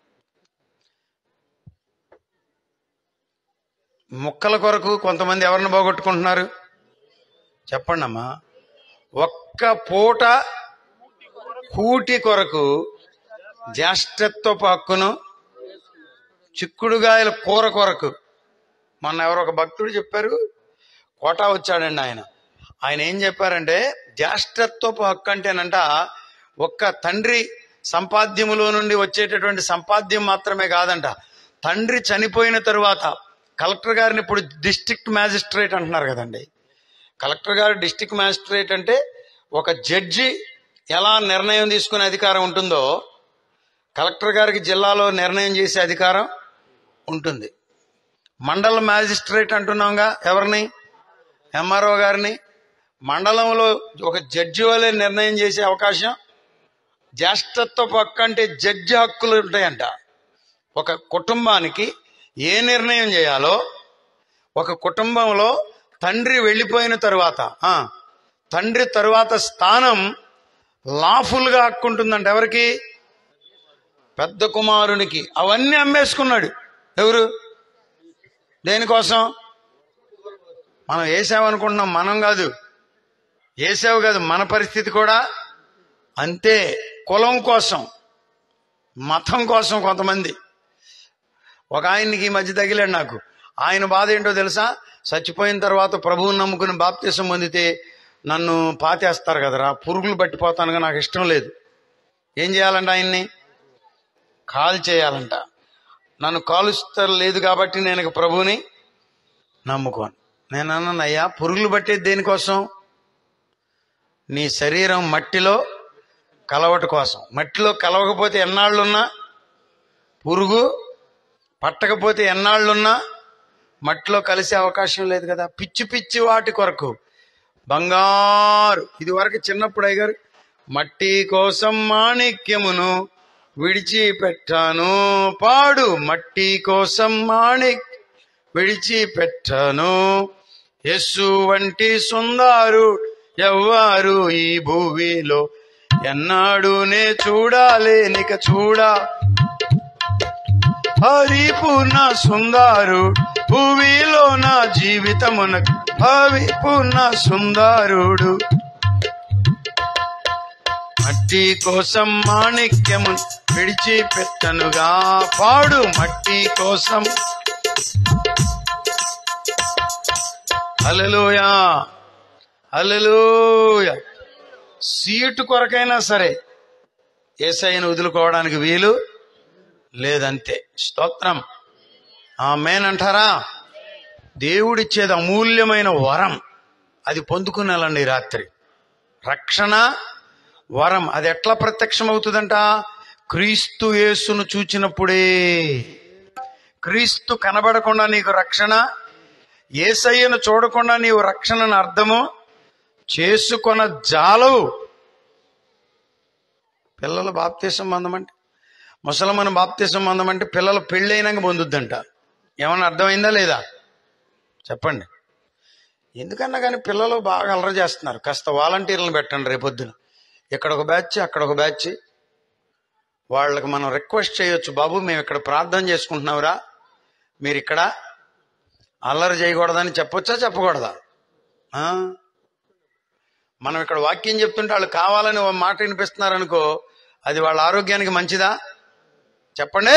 మొక్కల కొరకు కొంతమంది ఎవరిని పోగొట్టుకుంటున్నారు చెప్పండి అమ్మా ఒక్క పూట కూటి కొరకు జ్యేష్ఠత్వపు హక్కును చిక్కుడుగాయల కూర కొరకు మొన్న ఎవరో ఒక భక్తుడు చెప్పారు కోటా వచ్చాడండి ఆయన ఆయన ఏం చెప్పారంటే జ్యేష్ఠత్వపు హక్కు అంటేనంట ఒక్క తండ్రి సంపాద్యములో నుండి వచ్చేటటువంటి సంపాద్యం మాత్రమే కాదంట తండ్రి చనిపోయిన తరువాత కలెక్టర్ గారిని ఇప్పుడు డిస్ట్రిక్ట్ మ్యాజిస్ట్రేట్ అంటున్నారు కదండి కలెక్టర్ గారు డిస్ట్రిక్ట్ మ్యాజిస్ట్రేట్ అంటే ఒక జడ్జి ఎలా నిర్ణయం తీసుకునే అధికారం ఉంటుందో కలెక్టర్ గారికి జిల్లాలో నిర్ణయం చేసే అధికారం ఉంటుంది మండల మ్యాజిస్ట్రేట్ అంటున్నాంగా ఎవరిని ఎంఆర్ఓ గారిని మండలంలో ఒక జడ్జి వల్లే నిర్ణయం చేసే అవకాశం జ్యేష్ఠత్వపు హక్కు అంటే జడ్జి హక్కులు ఉంటాయంట ఒక కుటుంబానికి ఏ నిర్ణయం చేయాలో ఒక కుటుంబంలో తండ్రి వెళ్ళిపోయిన తరువాత ఆ, తండ్రి తరువాత స్థానం లాఫుల్ గా హక్కుంటుందంట ఎవరికి పెద్ద కుమారునికి అవన్నీ అమ్మేసుకున్నాడు ఎవరు దేనికోసం మనం వేసామనుకుంటున్నాం మనం కాదు వేసావు కాదు మన పరిస్థితి కూడా అంతే కులం కోసం మతం కోసం కొంతమంది ఒక ఆయనకి ఈ మధ్య తగిలాడు నాకు ఆయన బాధ ఏంటో తెలుసా చచ్చిపోయిన తర్వాత ప్రభువుని నమ్ముకుని బాప్తీసం పొందితే నన్ను పాతేస్తారు కదరా పురుగులు పట్టిపోతానుగా నాకు ఇష్టం లేదు ఏం చేయాలంట ఆయన్ని కాల్ చేయాలంట నన్ను కాలుస్తారు లేదు కాబట్టి నేను ఇక ప్రభువుని నమ్ముకోను నేను అన్నాను అయ్యా పురుగులు పట్టేది దేనికోసం నీ శరీరం మట్టిలో కలవట కోసం మట్టిలో కలవకపోతే ఎన్నాళ్ళున్నా పురుగు పట్టకపోతే ఎన్నాళ్ళున్నా మట్టిలో కలిసే అవకాశం లేదు కదా పిచ్చి పిచ్చి వాటి కొరకు బంగారు ఇది వరకు చిన్నప్పుడు అయ్యారు మట్టి కోసం మాణిక్యమును విడిచిపెట్టాను పాడు మట్టి కోసం మాణిక్ విడిచిపెట్టాను యస్సు వంటి సుందారు ఎవ్వారు ఈ భూమిలో ఎన్నాడు నే చూడాలి నిక చూడా పరిపూర్ణ సుందారు భూమిలో నా జీవితమున పరిపూర్ణ సుందారుడు మట్టి కోసం మాణిక్యము విడిచిపెట్టనుగా పాడు మట్టి కోసం అలలోయా అలలోయ సీటు కొరకైనా సరే ఏసైను వదులుకోవడానికి వీలు లేదంతే స్తోత్రం ఆమెన్ అంటారా దేవుడిచ్చేది అమూల్యమైన వరం అది పొందుకున్నాలండి ఈ రాత్రి రక్షణ వరం అది ఎట్లా ప్రత్యక్షం అవుతుందంట క్రీస్తు యేసును చూచినప్పుడే క్రీస్తు కనబడకుండా నీకు రక్షణ ఏసయ్యను చూడకుండా నీవు రక్షణను అర్థము చేసుకొన జాలవు పిల్లలు బాప్తీసం పొందమంటే ముసలమ్మను బాప్తీసం పొందమంటే పిల్లలు పెళ్ళైనాక పొందుద్దంట ఏమన్నా అర్థమైందా లేదా చెప్పండి ఎందుకన్నా కానీ పిల్లలు బాగా అలర చేస్తున్నారు కాస్త వాలంటీర్లను పెట్టండి రేపొద్దున ఇక్కడ ఒక బ్యాచ్ అక్కడ ఒక బ్యాచ్ వాళ్ళకి మనం రిక్వెస్ట్ చేయొచ్చు బాబు మేము ఇక్కడ ప్రార్థన చేసుకుంటున్నావురా మీరు ఇక్కడ అల్లరి చేయకూడదని చెప్పొచ్చా చెప్పకూడదా ఆ? మనం ఇక్కడ వాక్యం చెప్తుంటే వాళ్ళు కావాలని ఓ మాట వినిపిస్తున్నారు అనుకో అది వాళ్ళ ఆరోగ్యానికి మంచిదా చెప్పండి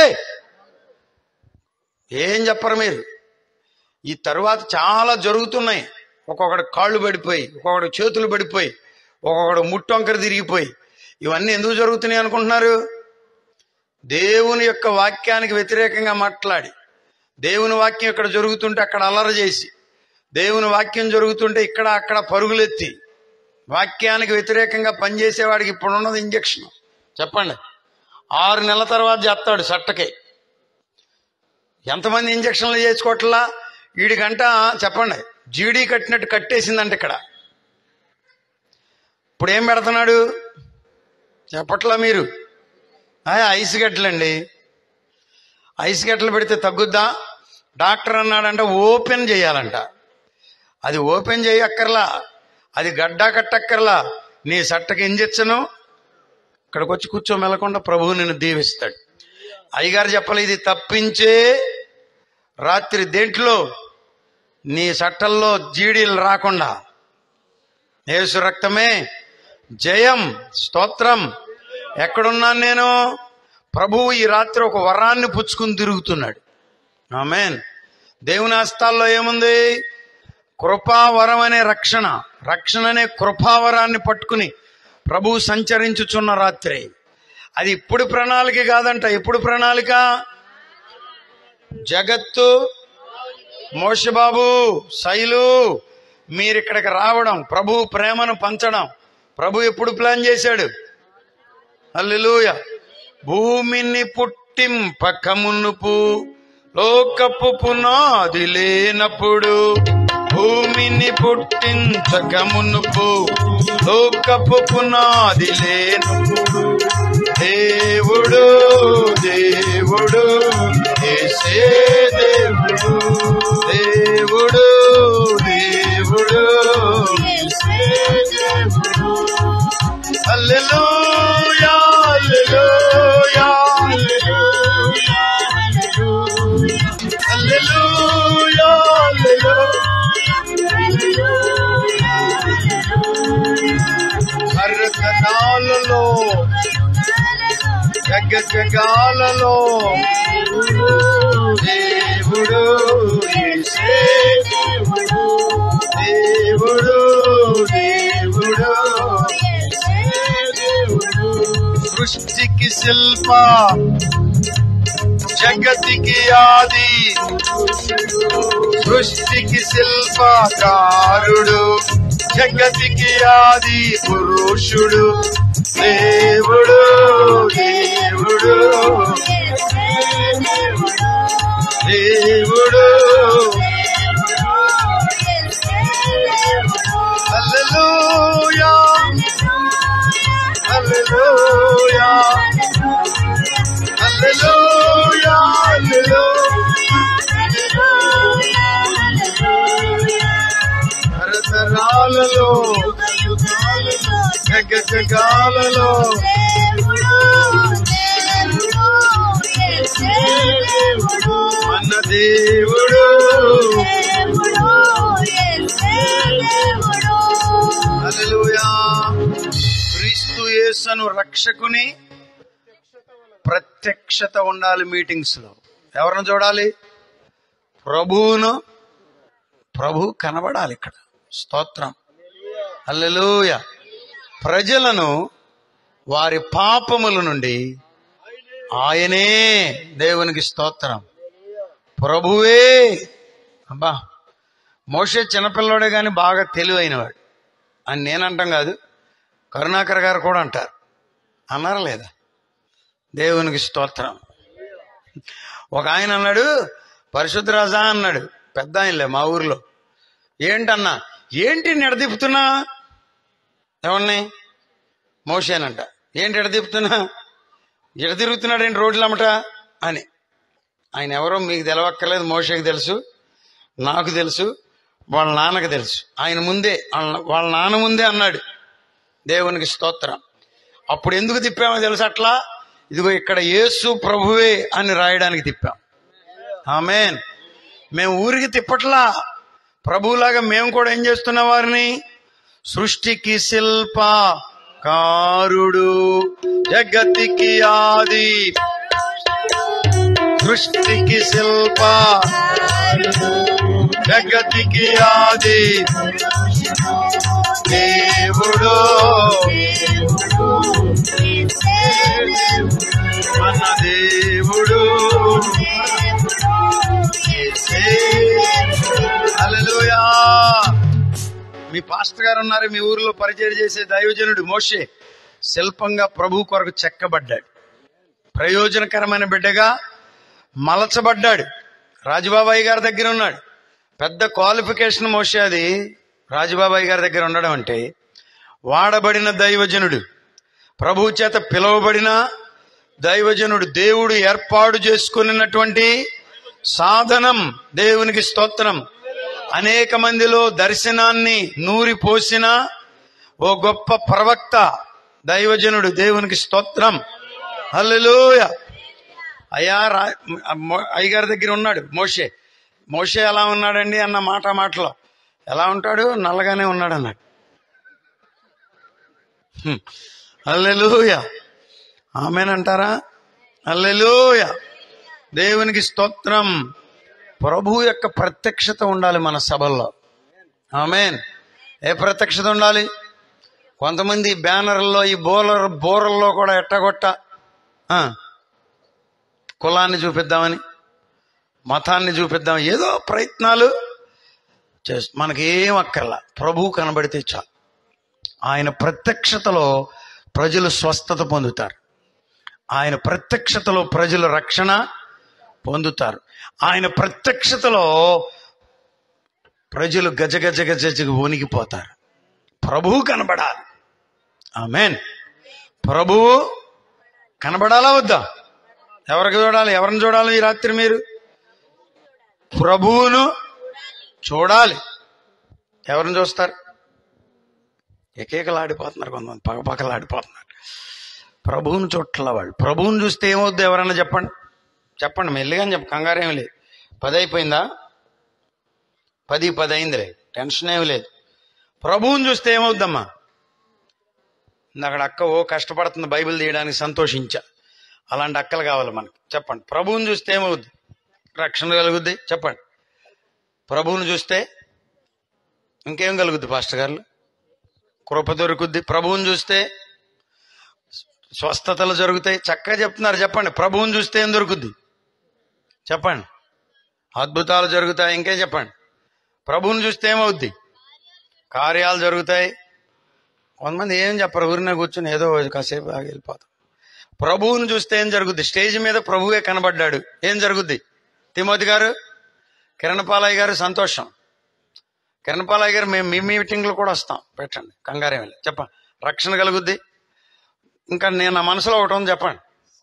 ఏం చెప్పరు మీరు ఈ తరువాత చాలా జరుగుతున్నాయి ఒక్కొక్కడు కాళ్ళు పడిపోయి ఒక్కొక్కడు చేతులు పడిపోయి ఒక్కొక్కడు ముట్టొంకర తిరిగిపోయి ఇవన్నీ ఎందుకు జరుగుతున్నాయి అనుకుంటున్నారు దేవుని యొక్క వాక్యానికి వ్యతిరేకంగా మాట్లాడి దేవుని వాక్యం ఇక్కడ జరుగుతుంటే అక్కడ అల్లరి చేసి దేవుని వాక్యం జరుగుతుంటే ఇక్కడ అక్కడ పరుగులెత్తి వాక్యానికి వ్యతిరేకంగా పనిచేసేవాడికి ఇప్పుడు ఉన్నది ఇంజక్షన్ చెప్పండి ఆరు నెలల తర్వాత చేస్తాడు సట్టకి ఎంతమంది ఇంజక్షన్లు చేసుకోవట్లా వీడికంట చెప్పండి జీడీ కట్టినట్టు కట్టేసిందంట ఇక్కడ ఇప్పుడు ఏం పెడుతున్నాడు చెప్పట్లా మీరు ఆ, ఐస్ గడ్డలండి ఐస్ గడ్డలు పెడితే తగ్గుద్దా డాక్టర్ అన్నాడంట ఓపెన్ చేయాలంట అది ఓపెన్ చేయక్కర్లా అది గడ్డా కట్టక్కర్లా నీ సట్టకి ఇంజెచ్చను ఇక్కడికి వచ్చి కూర్చో మెలకుండా ప్రభువు నిన్ను దీవిస్తాడు అయ్యగారు చెప్పాలి ఇది తప్పించే రాత్రి దేంట్లో నీ సట్టల్లో జీడీలు రాకుండా యేసు రక్తమే జయం స్తోత్రం ఎక్కడున్నాను నేను ప్రభువు ఈ రాత్రి ఒక వరాన్ని పుచ్చుకుని తిరుగుతున్నాడు ఆమెన్ దేవుని హస్తాల్లో ఏముంది కృపావరం అనే రక్షణ రక్షణ అనే కృపావరాన్ని పట్టుకుని ప్రభువు సంచరించుచున్న రాత్రి అది ఇప్పుడు ప్రణాళిక కాదంట ఎప్పుడు ప్రణాళిక జగత్తు మోషబాబు శైలు మీరు ఇక్కడికి రావడం ప్రభు ప్రేమను పంచడం ప్రభు ఎప్పుడు ప్లాన్ చేశాడు అల్లెలూయ భూమిని పుట్టింపక మునుపు లోకపు పునాది లేనప్పుడు భూమిని పుట్టించక మునుపు లోకపు పునాది లేనప్పుడు దేవుడు దేవుడు యేసే దేవుడు దేవుడు దేవుడు హల్లెలూయా హల్లెలూయా హల్లెలూయా హల్లెలూయా భరతనాలలో జగజగాలలో దేవుడు యేసే దేవుడు దేవుడు సృష్టికి శిల్ప జగతికి ఆది సృష్టికి శిల్పకారుడు జగతికి ఆది పురుషుడు దేవుడు దేవుడు దేవుడు హల్లెలూయా హల్లెలూయా హల్లెలూయా హల్లెలూయా తరతరాలలో జగజగాలలో మన దేవుడు హల్లెలూయా క్రీస్తు యేసను రక్షకుని ప్రత్యక్షత ఉండాలి మీటింగ్స్ లో ఎవరిని చూడాలి ప్రభువును ప్రభు కనబడాలి ఇక్కడ స్తోత్రం హల్లెలూయ ప్రజలను వారి పాపముల నుండి ఆయనే దేవునికి స్తోత్రం ప్రభువే అబ్బా మోషే చిన్నపిల్లోడే గాని బాగా తెలివైనవాడు అని నేనంటాం కాదు కరుణాకర్ గారు కూడా అంటారు అన్నారా లేదా దేవునికి స్తోత్రం ఒక ఆయన అన్నాడు పరిశుద్ధ రాజా అన్నాడు పెద్ద ఆయనలే మా ఊర్లో ఏంటన్నా ఏంటి నిడదిప్పుతున్నా ఎవరిని మోసేనంట ఏంటి ఎడదిప్పుతున్నా ఎడ తిరుగుతున్నాడు ఏంటి రోడ్లమ్మట అని ఆయన ఎవరో మీకు తెలవక్కర్లేదు మోషకి తెలుసు నాకు తెలుసు వాళ్ళ నాన్నకు తెలుసు ఆయన ముందే వాళ్ళ వాళ్ళ నాన్న ముందే అన్నాడు దేవునికి స్తోత్రం అప్పుడు ఎందుకు తిప్పామో తెలుసు అట్లా ఇదిగో ఇక్కడ యేసు ప్రభువే అని రాయడానికి తిప్పాం ఆమెన్ మేము ఊరికి తిప్పట్లా ప్రభువులాగా మేము కూడా ఏం చేస్తున్న వారిని సృష్టికి శిల్ప కారుడు జగతికి ఆది సృష్టికి శిల్ప జగతికి ఆది దేవుడు మన దేవుడు హల్లెలూయా మీ పాస్టర్ గారు ఉన్నారు మీ ఊరిలో పరిచయం చేసే దైవజనుడు మోషే శిల్పంగా ప్రభు కొరకు చెక్కబడ్డాడు ప్రయోజనకరమైన బిడ్డగా మలచబడ్డాడు రాజుబాబాయి గారి దగ్గర ఉన్నాడు పెద్ద క్వాలిఫికేషన్ మోషే అది రాజుబాబాయి గారి దగ్గర ఉండడం అంటే వాడబడిన దైవజనుడు ప్రభు చేత పిలువబడిన దైవజనుడు దేవుడు ఏర్పాటు చేసుకున్నటువంటి సాధనం దేవునికి స్తోత్రం అనేక మందిలో దర్శనాన్ని నూరి పోసిన ఓ గొప్ప ప్రవక్త దైవజనుడు దేవునికి స్తోత్రం హల్లెలూయ అయ్యా రా మో- అయ్యగారి దగ్గర ఉన్నాడు మోషే మోషే ఎలా ఉన్నాడండి అన్న మాట మాటలో ఎలా ఉంటాడు నల్లగానే ఉన్నాడు అన్నాడు హ్మ్. హల్లెలూయ ఆమెనంటారా హల్లెలూయ దేవునికి స్తోత్రం ప్రభు యొక్క ప్రత్యక్షత ఉండాలి మన సభల్లో ఆమెన్ ఏ ప్రత్యక్షత ఉండాలి కొంతమంది బ్యానర్లో ఈ బోలర్ బోరల్లో కూడా ఎట్టగొట్ట ఆ, కులాన్ని చూపిద్దామని మతాన్ని చూపిద్దాం ఏదో ప్రయత్నాలు చేస్తూ మనకేం అక్కర్లా ప్రభు కనబడితే చాలు ఆయన ప్రత్యక్షతలో ప్రజలు స్వస్థత పొందుతారు ఆయన ప్రత్యక్షతలో ప్రజలు రక్షణ పొందుతారు ఆయన ప్రత్యక్షతలో ప్రజలు గజ గజ గజ గజ వణికిపోతారు ప్రభువు కనబడాలి ఆమెన్ ప్రభువు కనబడాలా వద్దా ఎవరికి చూడాలి ఎవరిని చూడాలి ఈ రాత్రి మీరు ప్రభువును చూడాలి ఎవరిని చూస్తారు ఎకేకలాడిపోతున్నారు కొంతమంది పగపగలాడిపోతున్నారు ప్రభువుని చూడట్ల వాళ్ళు ప్రభువుని చూస్తే ఏమవుద్ది ఎవరన్నా చెప్పండి చెప్పండి మెల్లిగా చెప్ప కంగారేం లేదు పది అయిపోయిందా పది పది అయిందిలే టెన్షన్ ఏమి లేదు ప్రభువుని చూస్తే ఏమవుద్దమ్మా అక్కడ అక్క ఓ కష్టపడుతుంది బైబిల్ తీయడానికి సంతోషించా అలాంటి అక్కలు కావాలి మనకి చెప్పండి ప్రభువుని చూస్తే ఏమవుద్ది రక్షణ కలుగుద్ది చెప్పండి ప్రభువుని చూస్తే ఇంకేం కలుగుద్ది పాస్టర్ గారు కృప దొరుకుద్ది ప్రభువుని చూస్తే స్వస్థతలు జరుగుతాయి చక్కగా చెప్తున్నారు చెప్పండి ప్రభువుని చూస్తే ఏం దొరుకుద్ది చెప్పండి అద్భుతాలు జరుగుతాయి ఇంకేం చెప్పండి ప్రభువుని చూస్తే ఏమవుద్ది కార్యాలు జరుగుతాయి కొంతమంది ఏం చెప్పరు ఊరినే కూర్చుని ఏదో కాసేపు ఆగి వెళ్ళిపోతాం ప్రభువుని చూస్తే ఏం జరుగుద్ది స్టేజ్ మీద ప్రభువే కనబడ్డాడు ఏం జరుగుద్ది తిమోతి గారు కిరణపాలయ్య గారు సంతోషం కిరణపాలయ్య గారు మేము మీ మీటింగ్లు కూడా వస్తాం పెట్టండి కంగారేం వెళ్ళి చెప్పండి రక్షణ కలుగుద్ది ఇంకా నేను నా మనసులో ఒకటి ఉంది చెప్పండి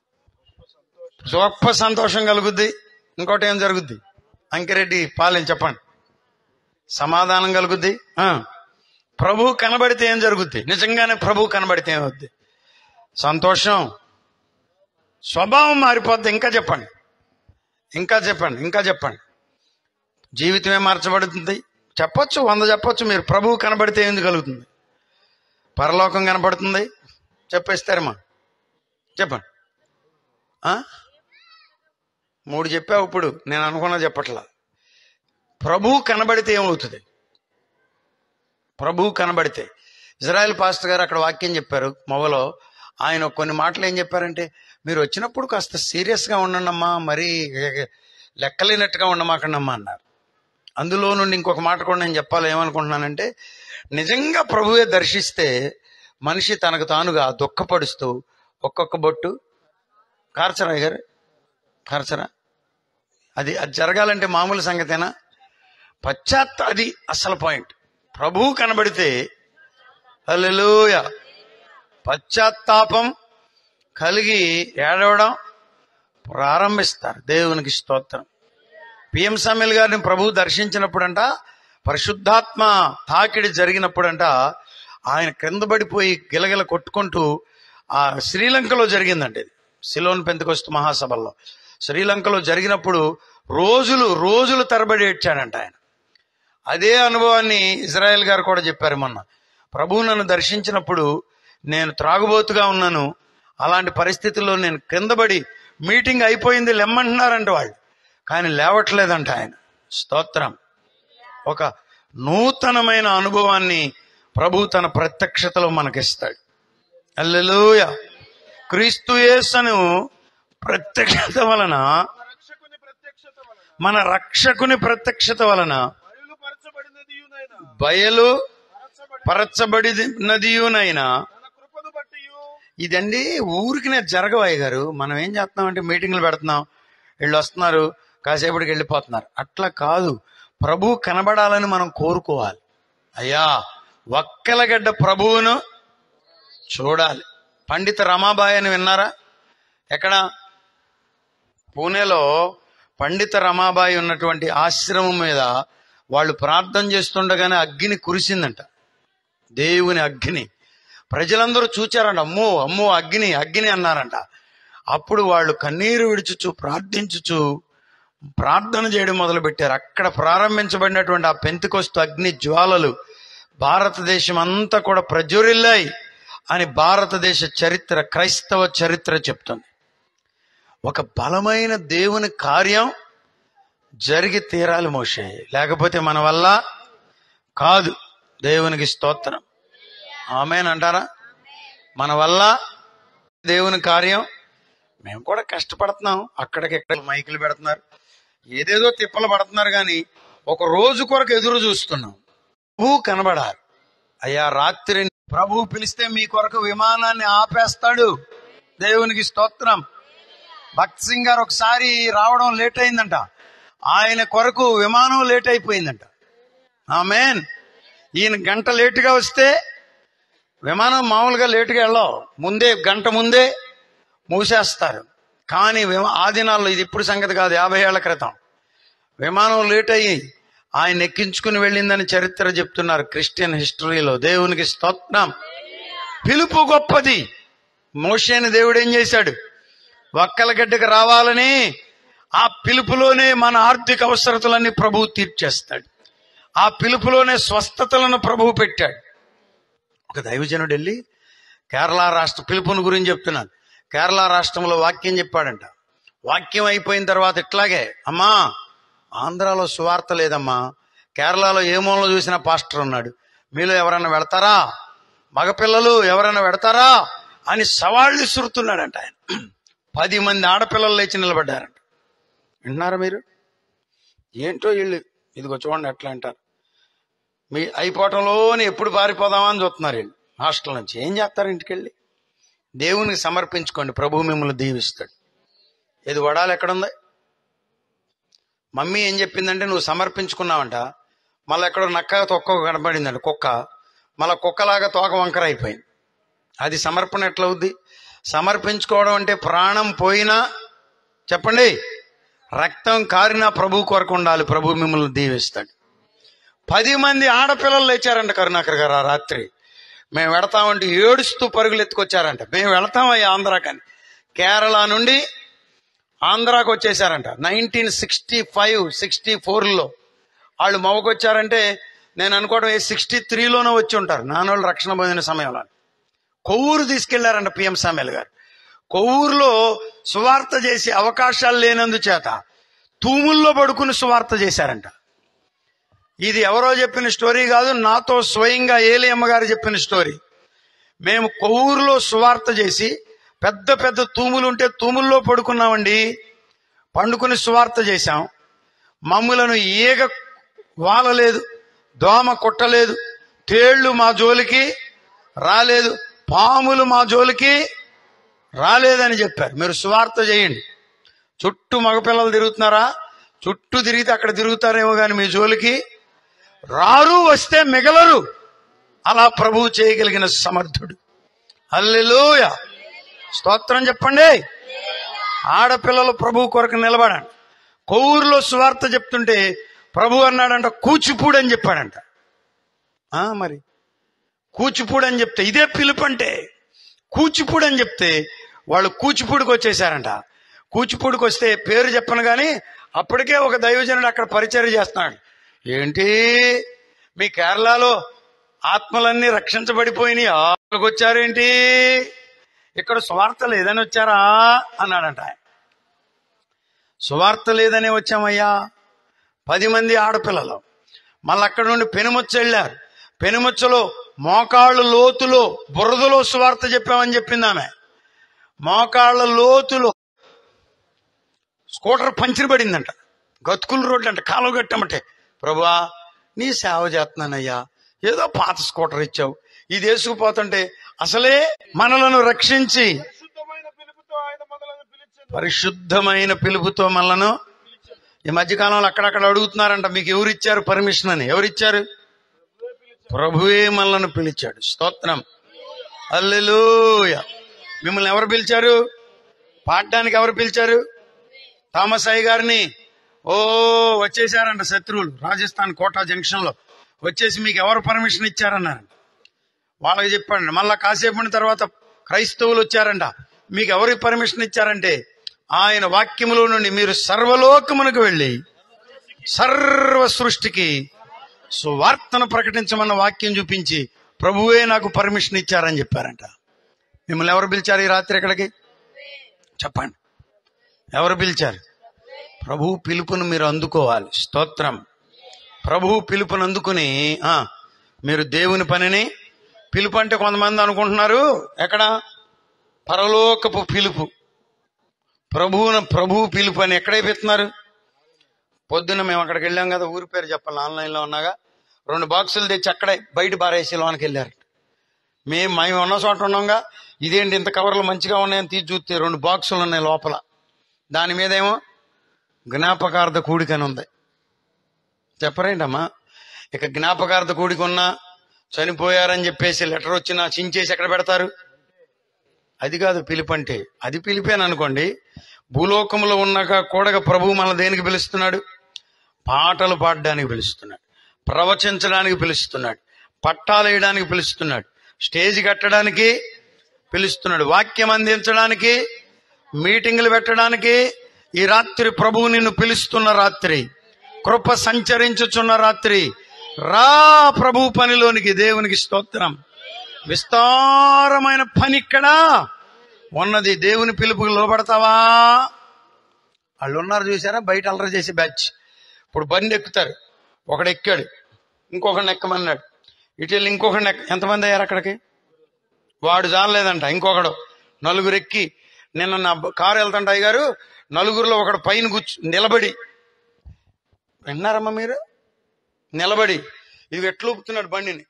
గొప్ప సంతోషం కలుగుద్ది ఇంకోటి ఏం జరుగుద్ది అంకిరెడ్డి పాలెం చెప్పండి సమాధానం కలుగుద్ది ఆ. ప్రభు కనబడితే ఏం జరుగుద్ది నిజంగానే ప్రభు కనబడితే ఏమవుద్ది సంతోషం స్వభావం మారిపోద్ది ఇంకా చెప్పండి ఇంకా చెప్పండి ఇంకా చెప్పండి జీవితమే మార్చబడుతుంది చెప్పొచ్చు వంద చెప్పొచ్చు మీరు ప్రభువు కనబడితే ఏంది కలుగుతుంది పరలోకం కనబడుతుంది చెప్పేస్తారమ్మా చెప్పండి ఆ? మూడు చెప్పావు ఇప్పుడు నేను అనుకున్నా చెప్పట్లా ప్రభువు కనబడితే ఏమవుతుంది ప్రభువు కనబడితే ఇజ్రాయెల్ పాస్టర్ గారు అక్కడ వాక్యం చెప్పారు మొవలో ఆయన కొన్ని మాటలు ఏం చెప్పారంటే మీరు వచ్చినప్పుడు కాస్త సీరియస్గా ఉండండమ్మా మరీ లెక్కలేనట్టుగా ఉండమాకండమ్మా అన్నారు అందులో నుండి ఇంకొక మాట కూడా నేను చెప్పాలి ఏమనుకుంటున్నానంటే నిజంగా ప్రభువే దర్శిస్తే మనిషి తనకు తానుగా దుఃఖపడుస్తూ ఒక్కొక్క బొట్టు కార్చరా గారు కార్చరా అది అది జరగాలంటే మామూలు సంగతేనా పశ్చాత్త అది అసలు పాయింట్ ప్రభువు కనబడితే హల్లెలూయ పశ్చాత్తాపం కలిగి ఏడవడం ప్రారంభిస్తారు దేవునికి స్తోత్రం పిఎం సమీల్ గారిని ప్రభు దర్శించినప్పుడంట పరిశుద్ధాత్మ తాకిడి జరిగినప్పుడంట ఆయన క్రింద పడిపోయి గిలగిల కొట్టుకుంటూ ఆ శ్రీలంకలో జరిగిందండి ఇది సిలోన్ పెంతకొస్తు మహాసభల్లో శ్రీలంకలో జరిగినప్పుడు రోజులు రోజులు తరబడి ఏడ్చాడంట ఆయన అదే అనుభవాన్ని ఇజ్రాయెల్ గారు కూడా చెప్పారు మొన్న ప్రభువు నన్ను దర్శించినప్పుడు నేను త్రాగుబోతుగా ఉన్నాను అలాంటి పరిస్థితుల్లో నేను కిందపడి మీటింగ్ అయిపోయింది లెమ్మంటున్నారంట వాళ్ళు కానీ లేవట్లేదంట ఆయన స్తోత్రం ఒక నూతనమైన అనుభవాన్ని ప్రభు తన ప్రత్యక్షతలో మనకిస్తాడు అల్లెలూయ క్రీస్తు యేసును ప్రత్యక్షత వలన రక్షకుని ప్రత్యక్షత వలన మన రక్షకుని ప్రత్యక్షత వలన బయలుపరచబడినదియునైనా బయలు పరచబడి పరచబడినదియునైనా తన కృపను బట్టి ఇదండి ఊరికి నేను జరగవాయి గారు మనం ఏం చేస్తున్నామంటే మీటింగ్లు పెడుతున్నాం వీళ్ళు వస్తున్నారు కాసేపటికి వెళ్ళిపోతున్నారు అట్లా కాదు ప్రభు కనబడాలని మనం కోరుకోవాలి అయ్యా వక్కలగడ్డ ప్రభువును చూడాలి పండిత రమాబాయి అని విన్నారా ఎక్కడ పూణేలో పండిత రమాబాయి ఉన్నటువంటి ఆశ్రమం మీద వాళ్ళు ప్రార్థన చేస్తుండగానే అగ్ని కురిసిందంట దేవుని అగ్ని ప్రజలందరూ చూచారంట అమ్మో అమ్మో అగ్ని అగ్ని అన్నారంట అప్పుడు వాళ్ళు కన్నీరు విడుచుచు ప్రార్థించుచు ప్రార్థన చేయడం మొదలు పెట్టారు అక్కడ ప్రారంభించబడినటువంటి ఆ పెంతికొస్తు అగ్ని జ్వాలలు భారతదేశం అంతా కూడా ప్రజ్వరిల్లాయి అని భారతదేశ చరిత్ర క్రైస్తవ చరిత్ర చెప్తుంది ఒక బలమైన దేవుని కార్యం జరిగి తీరాలి మోషే లేకపోతే మన వల్ల కాదు దేవునికి స్తోత్రం ఆమెనంటారా మన వల్ల దేవుని కార్యం మేము కూడా కష్టపడుతున్నాం అక్కడికెక్కడ మైకులు పెడుతున్నారు ఏదేదో తిప్పలు పడుతున్నారు కానీ ఒక రోజు కొరకు ఎదురు చూస్తున్నాం ప్రభు కనబడాలి అయ్యా రాత్రి ప్రభు పిలిస్తే మీ కొరకు విమానాన్ని ఆపేస్తాడు దేవునికి స్తోత్రం భక్త్ సింగ్ గారు ఒకసారి రావడం లేట్ అయిందంట ఆయన కొరకు విమానం లేట్ అయిపోయిందంట ఆమెన్ ఈయన గంట లేటుగా వస్తే విమానం మామూలుగా లేటుగా వెళ్ళాం ముందే గంట ముందే మూసేస్తారు కానీ విమా- ఆ దినాల్లో ఇది ఇప్పుడు సంగతి కాదు యాభై ఏళ్ల క్రితం విమానం లేట్ అయ్యి ఆయన ఎక్కించుకుని వెళ్ళిందని చరిత్ర చెప్తున్నారు క్రిస్టియన్ హిస్టరీలో దేవునికి స్తోత్రం పిలుపు గొప్పది మోషేని దేవుడు ఏం చేశాడు వక్కలగడ్డకు రావాలని ఆ పిలుపులోనే మన ఆర్థిక అవసరతలన్నీ ప్రభువు తీర్చేస్తాడు ఆ పిలుపులోనే స్వస్థతలను ప్రభువు పెట్టాడు ఒక దైవజనుడు వెళ్ళి కేరళ రాష్ట్ర పిలుపుని గురించి చెప్తున్నాను కేరళ రాష్ట్రంలో వాక్యం చెప్పాడంట వాక్యం అయిపోయిన తర్వాత ఇట్లాగే అమ్మా ఆంధ్రాలో సువార్త లేదమ్మా కేరళలో ఏ మూలలో చూసినా పాస్టర్ ఉన్నాడు మీలో ఎవరైనా వెడతారా మగపిల్లలు ఎవరైనా వెడతారా అని సవాళ్ళు విసురుతున్నాడంట ఆయన పది మంది ఆడపిల్లలు లేచి నిలబడ్డారంట వింటున్నారా మీరు ఏంటో వీళ్ళు ఇదిగో చూడండి ఎట్లా అంటారు మీ అయిపోవటంలోనే ఎప్పుడు పారిపోదామా అని చూస్తున్నారు వీళ్ళు హాస్టల్ నుంచి ఏం చేస్తారు ఇంటికెళ్ళి దేవునికి సమర్పించుకోండి ప్రభు మిమ్మల్ని దీవిస్తాడు ఇది వడాలు ఎక్కడుంది మమ్మీ ఏం చెప్పిందంటే నువ్వు సమర్పించుకున్నావంట మళ్ళీ ఎక్కడో నక్క తొక్క కనబడిందంట కుక్క మళ్ళీ కుక్కలాగా తోక వంకర అయిపోయింది అది సమర్పణ ఎట్లా అవుద్ది సమర్పించుకోవడం అంటే ప్రాణం పోయినా చెప్పండి రక్తం కారినా ప్రభు కొరకు ఉండాలి ప్రభు మిమ్మల్ని దీవిస్తాడు పది మంది ఆడపిల్లలు లేచారంట కరుణాకర్ గారు ఆ రాత్రి మేము వెడతామంటే ఏడుస్తూ పరుగులు ఎత్తుకొచ్చారంట మేము వెళతామయ్యా ఆంధ్రాకని కేరళ నుండి ఆంధ్రాకి వచ్చేసారంట నైన్టీన్ సిక్స్టీ ఫైవ్ సిక్స్టీ ఫోర్లో వాళ్ళు మవ్వకొచ్చారంటే నేను అనుకోవడం ఏ సిక్స్టీ త్రీలోనే వచ్చి ఉంటారు నాన్నోళ్ళు రక్షణ పొందిన సమయంలో కొవ్వూరు తీసుకెళ్లారంట పిఎం సామేల్ గారు కొవ్వూరులో సువార్త చేసే అవకాశాలు లేనందుచేత తూముల్లో పడుకుని సువార్త చేశారంట ఇది ఎవరో చెప్పిన స్టోరీ కాదు నాతో స్వయంగా ఏలి అమ్మగారు చెప్పిన స్టోరీ మేము కొవ్వూరులో సువార్త చేసి పెద్ద పెద్ద తూములు ఉంటే తూముల్లో పడుకున్నామండి పండుకుని సువార్త చేశాం మమ్ములను ఈగ వాలలేదు దోమ కొట్టలేదు తేళ్లు మా జోలికి రాలేదు పాములు మా జోలికి రాలేదని చెప్పారు మీరు సువార్త చేయండి చుట్టూ మగపిల్లలు తిరుగుతున్నారా చుట్టూ తిరిగితే అక్కడ తిరుగుతారేమో కానీ మీ జోలికి రారు వస్తే మిగలరు అలా ప్రభువు చేయగలిగిన సమర్థుడు అల్లెలూయ స్తోత్రం చెప్పండి ఆడపిల్లలు ప్రభు కొరకు నిలబడండి కొవ్వూరులో సువార్త చెప్తుంటే ప్రభు అన్నాడంట కూచిపూడి అని చెప్పాడంట ఆ మరి కూచిపూడి అని చెప్తే ఇదే పిలుపు అంటే కూచిపూడి అని చెప్తే వాళ్ళు కూచిపూడికి వచ్చేసారంట కూచిపూడికి వస్తే పేరు చెప్పను గాని అప్పటికే ఒక దైవజనుడు అక్కడ పరిచయం చేస్తున్నాడు ఏంటి మీ కేరళలో ఆత్మలన్నీ రక్షించబడిపోయినాయి ఆత్మలకు వచ్చారేంటి ఇక్కడ సువార్త లేదని వచ్చారా అన్నాడంట ఆయన సువార్త లేదనే వచ్చామయ్యా పది మంది ఆడపిల్లలు మళ్ళీ అక్కడ నుండి పెనుముచ్చ వెళ్ళారు పెనుముచ్చలో మోకాళ్ళు లోతులో బురదలో సువార్త చెప్పామని చెప్పింది ఆమె మోకాళ్ళ లోతులో స్కూటర్ పంచిరి పడిందంట గతుకుల రోడ్లు అంట కాలువ కట్టమంటే ప్రభువా నీ సేవ చేస్తున్నానయ్యా ఏదో పాత స్కూటర్ ఇచ్చావు ఇది వేసుకుపోతుంటే అసలే మనలను రక్షించి శుద్ధమైన పిలుపుతో ఆయన మనలను పిలిచింది పరిశుద్ధమైన పిలుపుతో మనలను ఈ మధ్యకాలంలో అక్కడక్కడ అడుగుతున్నారంట మీకు ఎవరిచ్చారు పర్మిషన్ అని ఎవరిచ్చారు ప్రభువే మనలను పిలిచాడు స్తోత్రం అల్లెలూయ మిమ్మల్ని ఎవరు పిలిచారు పాడడానికి ఎవరు పిలిచారు థామస్ అయ్య గారిని ఓ వచ్చేసారంట శత్రువులు రాజస్థాన్ కోటా జంక్షన్ లో వచ్చేసి మీకు ఎవరు పర్మిషన్ ఇచ్చారన్నారు వాళ్ళకి చెప్పండి మళ్ళా కాసేపు ఉన్న తర్వాత క్రైస్తవులు వచ్చారంట మీకు ఎవరికి పర్మిషన్ ఇచ్చారంటే ఆయన వాక్యములో నుండి మీరు సర్వలోకమునకు వెళ్ళి సర్వ సృష్టికి సువార్తను ప్రకటించమన్న వాక్యం చూపించి ప్రభువే నాకు పర్మిషన్ ఇచ్చారని చెప్పారంట మిమ్మల్ని ఎవరు పిలిచారు ఈ రాత్రి ఎక్కడికి చెప్పండి ఎవరు పిలిచారు ప్రభు పిలుపును మీరు అందుకోవాలి స్తోత్రం ప్రభు పిలుపును అందుకుని ఆ, మీరు దేవుని పనిని పిలుపు అంటే కొంతమంది అనుకుంటున్నారు ఎక్కడ పరలోకపు పిలుపు ప్రభువున ప్రభు పిలుపు అని ఎక్కడైపోతున్నారు పొద్దున్న మేము అక్కడికి వెళ్ళాం కదా ఊరి పేరు చెప్పాలి ఆన్లైన్లో ఉన్నాగా రెండు బాక్సులు తెచ్చి అక్కడే బయట బారేసి లోనికి వెళ్ళారు మేము మేము ఉన్న చోట ఉన్నాగా ఇదేంటి ఇంత కవర్లు మంచిగా ఉన్నాయని తీసి చూస్తే రెండు బాక్సులు ఉన్నాయి లోపల దాని మీద ఏమో జ్ఞాపకార్థ కూడిక అని ఉంది చెప్పరేంటమ్మా ఇక జ్ఞాపకార్థ కూడిక ఉన్నా చనిపోయారని చెప్పేసి లెటర్ వచ్చినా చించేసి ఎక్కడ పెడతారు అది కాదు పిలుపు అంటే అది పిలిపేను అనుకోండి భూలోకంలో ఉన్నాక కూడగ ప్రభువు మన దేనికి పిలుస్తున్నాడు పాటలు పాడడానికి పిలుస్తున్నాడు ప్రవచించడానికి పిలుస్తున్నాడు పట్టాలు వేయడానికి పిలుస్తున్నాడు స్టేజ్ కట్టడానికి పిలుస్తున్నాడు వాక్యం అందించడానికి మీటింగులు పెట్టడానికి ఈ రాత్రి ప్రభువు నిన్ను పిలుస్తున్న రాత్రి కృప సంచరించుచున్న రాత్రి రా ప్రభు పనిలోనికి దేవునికి స్తోత్రం విస్తారమైన పని ఇక్కడ ఉన్నది దేవుని పిలుపుకి లోపడతావా వాళ్ళు ఉన్నారు చూసారా బయట అల్లరి చేసే బ్యాచ్ ఇప్పుడు బండి ఎక్కుతారు ఒకడు ఎక్కాడు ఇంకొకడిని ఎక్కమన్నాడు ఇటు వెళ్ళి ఇంకొకడిని ఎక్క ఎంతమంది అయ్యారు అక్కడికి వాడు చాలలేదంట ఇంకొకడు నలుగురు ఎక్కి నిన్న నా బ- కారు వెళ్తుంట అయ్యగారు నలుగురిలో ఒకడు పైన కూర్చు నిలబడి విన్నారమ్మా మీరు నిలబడి ఇది ఎట్లూపుతున్నాడు బండిని